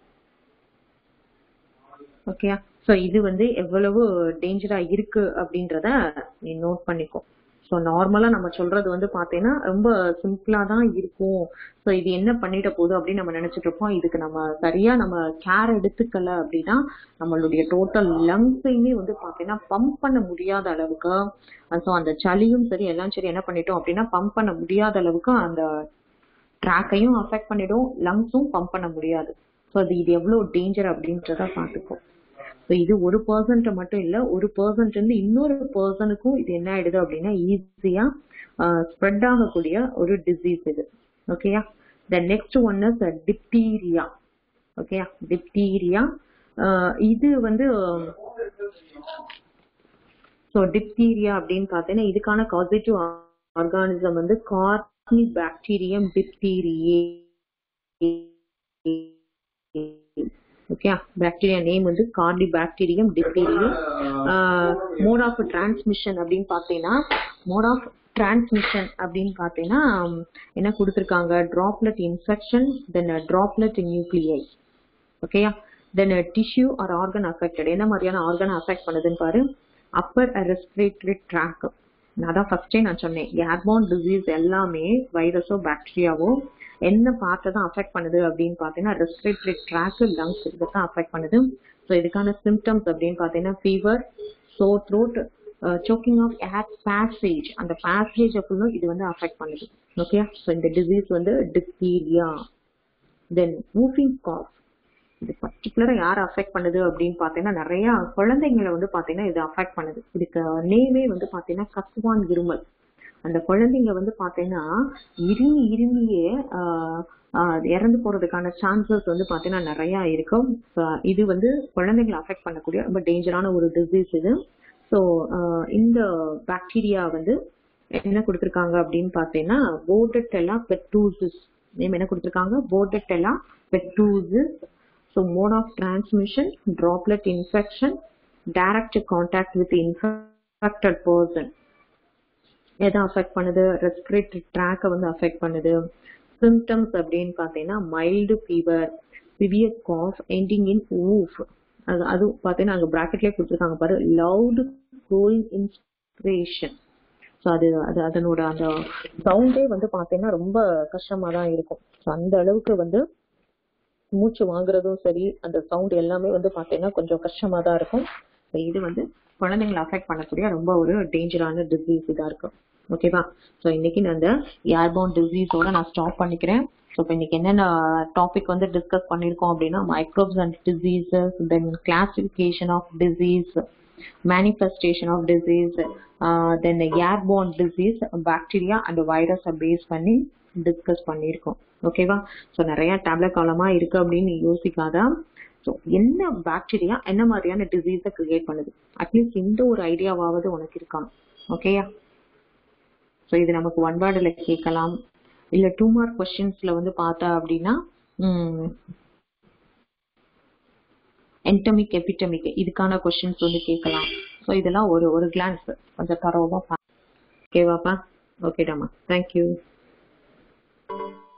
Okay so இது வந்து எவ்வளவு டேஞ்சரா இருக்கு அப்படின்றத நீ நோட் பண்ணிக்கோ ஸோ நார்மலா நம்ம சொல்றது வந்து பார்த்தீங்கன்னா ரொம்ப சிம்பிளா தான் இருக்கும் ஸோ இது என்ன பண்ணிட போகுது அப்படின்னு நம்ம நினைச்சிட்டு இருப்போம் இதுக்கு நம்ம சரியா நம்ம கேர் எடுத்துக்கல அப்படின்னா நம்மளுடைய டோட்டல் லங்ஸையுமே வந்து பார்த்தீங்கன்னா பம்ப் பண்ண முடியாத அளவுக்கு ஸோ அந்த சளியும் சரி எல்லாம் சரி என்ன பண்ணிட்டோம் அப்படின்னா பம்ப் பண்ண முடியாத அளவுக்கு அந்த ட்ராக்கையும் அஃபெக்ட் பண்ணிடும் லங்ஸும் பம்ப் பண்ண முடியாது ஸோ அது இது எவ்வளோ டேஞ்சர் அப்படின்றத பார்த்துக்கோ ஸோ இது ஒரு பர்சன்ட் மட்டும் இல்ல ஒரு பர்சன்ட் இருந்து இன்னொரு பர்சனுக்கும் இது என்ன ஆயிடுது அப்படின்னா ஈஸியா ஸ்ப்ரெட் ஆகக்கூடிய ஒரு டிசீஸ் இது ஓகேயா the next one is diphtheria ஓகேயா டிப்டீரியா இது வந்து ஸோ டிப்தீரியா அப்படின்னு பார்த்தீங்கன்னா இதுக்கான காசிட்டிவ் ஆர்கானிசம் வந்து corynebacterium diphtheriae okay bacteria name வந்து corynebacterium diphtheriae mode of transmission அப்படின்னு பார்த்தீங்கன்னா மோட் ஆஃப் டிரான்ஸ்மிஷன் அப்படின்னு பார்த்தீங்கன்னா என்ன கொடுத்துருக்காங்க droplet infection then droplet nuclei ஓகேயா then tissue or organ affected என்ன மாதிரியான ஆர்கன் அஃபெக்ட் பண்ணுதுன்னு பாரு அப்பர் ரெஸ்பிரேட்டரி ட்ராக் அதான் ஃபர்ஸ்டே நான் சொன்னேன் ஏர்போன் டிசீஸ் எல்லாமே வைரஸோ பாக்டீரியாவோ என்ன பார்ட்டை தான் அஃபெக்ட் பண்ணுது அப்படின்னு பார்த்தீங்கன்னா ரெஸ்பிரேட்டரி ட்ராக் லங்ஸ் இதை தான் அஃபெக்ட் பண்ணுது ஸோ இதுக்கான சிம்டம்ஸ் அப்படின்னு பார்த்தீங்கன்னா fever sore throat choking of air passage அந்த பேசேஜை ஃபுல்லும் இது வந்து அஃபெக்ட் பண்ணுது ஓகே ஸோ இந்த டிசீஸ் வந்து டிப்தீரியா தென் மூஃபிங் காஃப் இது பர்டிகுலரா யார் அஃபெக்ட் பண்ணுது அப்படின்னு பாத்தீங்கன்னா நிறைய குழந்தைங்களை வந்து பாத்தீங்கன்னா இது அஃபெக்ட் பண்ணுது இதுக்கு நேமே வந்து பாத்தீங்கன்னா கஸ்வான் இருமல் அந்த குழந்தைங்க வந்து பாத்தீங்கன்னா இருமி இருமியே இறந்து போறதுக்கான சான்சஸ் வந்து பாத்தீங்கன்னா நிறைய இருக்கும் இது வந்து குழந்தைங்களை அஃபெக்ட் பண்ணக்கூடிய ரொம்ப டேஞ்சரான ஒரு டிசீஸ் இது ஸோ இந்த பாக்டீரியா வந்து என்ன கொடுத்துருக்காங்க அப்படின்னு பார்த்தீங்கன்னா போர்டட்டெல்லா பெட்டூசிஸ் நேம் என்ன கொடுத்துருக்காங்க bordetella pertussis so mode of transmission droplet infection direct contact with infected person எதை அஃபெக்ட் பண்ணுது ரெஸ்பிரேட்டரி ட்ராக்கை வந்து அஃபெக்ட் பண்ணுது சிம்டம்ஸ் அப்படின்னு பார்த்தீங்கன்னா mild fever severe cough ending in whoop அது அது பார்த்தீங்கன்னா அங்கே ப்ராக்கெட்லேயே கொடுத்துருக்காங்க பாரு லவுட் க்ரோயிங் இன்ஸ்பிரேஷன் ஸோ அது அது அதனோட அந்த சவுண்டே வந்து பார்த்தீங்கன்னா ரொம்ப கஷ்டமாக தான் இருக்கும் ஸோ அந்த அளவுக்கு வந்து மூச்சு வாங்குறதும் சரி அந்த சவுண்ட் எல்லாமே வந்து பார்த்தீங்கன்னா கொஞ்சம் கஷ்டமாக தான் இருக்கும் ஸோ இது வந்து குழந்தைங்களை அஃபெக்ட் பண்ணக்கூடிய ரொம்ப ஒரு டேஞ்சரான டிசீஸ் இதாக இருக்கும் ஓகேவா ஸோ இன்னைக்கு நான் அந்த ஏர்போன் டிசீஸோட நான் ஸ்டாப் பண்ணிக்கிறேன் ஸோ இப்போ இன்னைக்கு என்னென்ன டாபிக் வந்து டிஸ்கஸ் பண்ணியிருக்கோம் அப்படின்னா microbes and diseases then classification of disease manifestation of disease then airborne disease bacteria and வைரஸை பேஸ் பண்ணி டிஸ்கஸ் பண்ணியிருக்கோம் ஓகேவா ஸோ நிறைய டேப்லெட் காலமாக இருக்கு அப்படின்னு யோசிக்காத ஸோ என்ன பாக்டீரியா என்ன மாதிரியான டிசீஸை கிரியேட் பண்ணுது அட்லீஸ்ட் இந்த ஒரு ஐடியாவாவது உனக்கு இருக்காம் ஓகேயா ஸோ இது நமக்கு ஒன் வேர்டில் கேட்கலாம் இல்லை டூ மார்க் கொஸ்டின்ஸில் வந்து பார்த்தா அப்படின்னா என்டமிக் எபிட்டமிக் இதுக்கான கொஸ்டின்ஸ் வந்து கேட்கலாம் ஸோ இதெல்லாம் ஒரு ஒரு கிளான்ஸ் கொஞ்சம் தரோவா ஓகேவாப்பா ஓகேடாமா தேங்க்யூ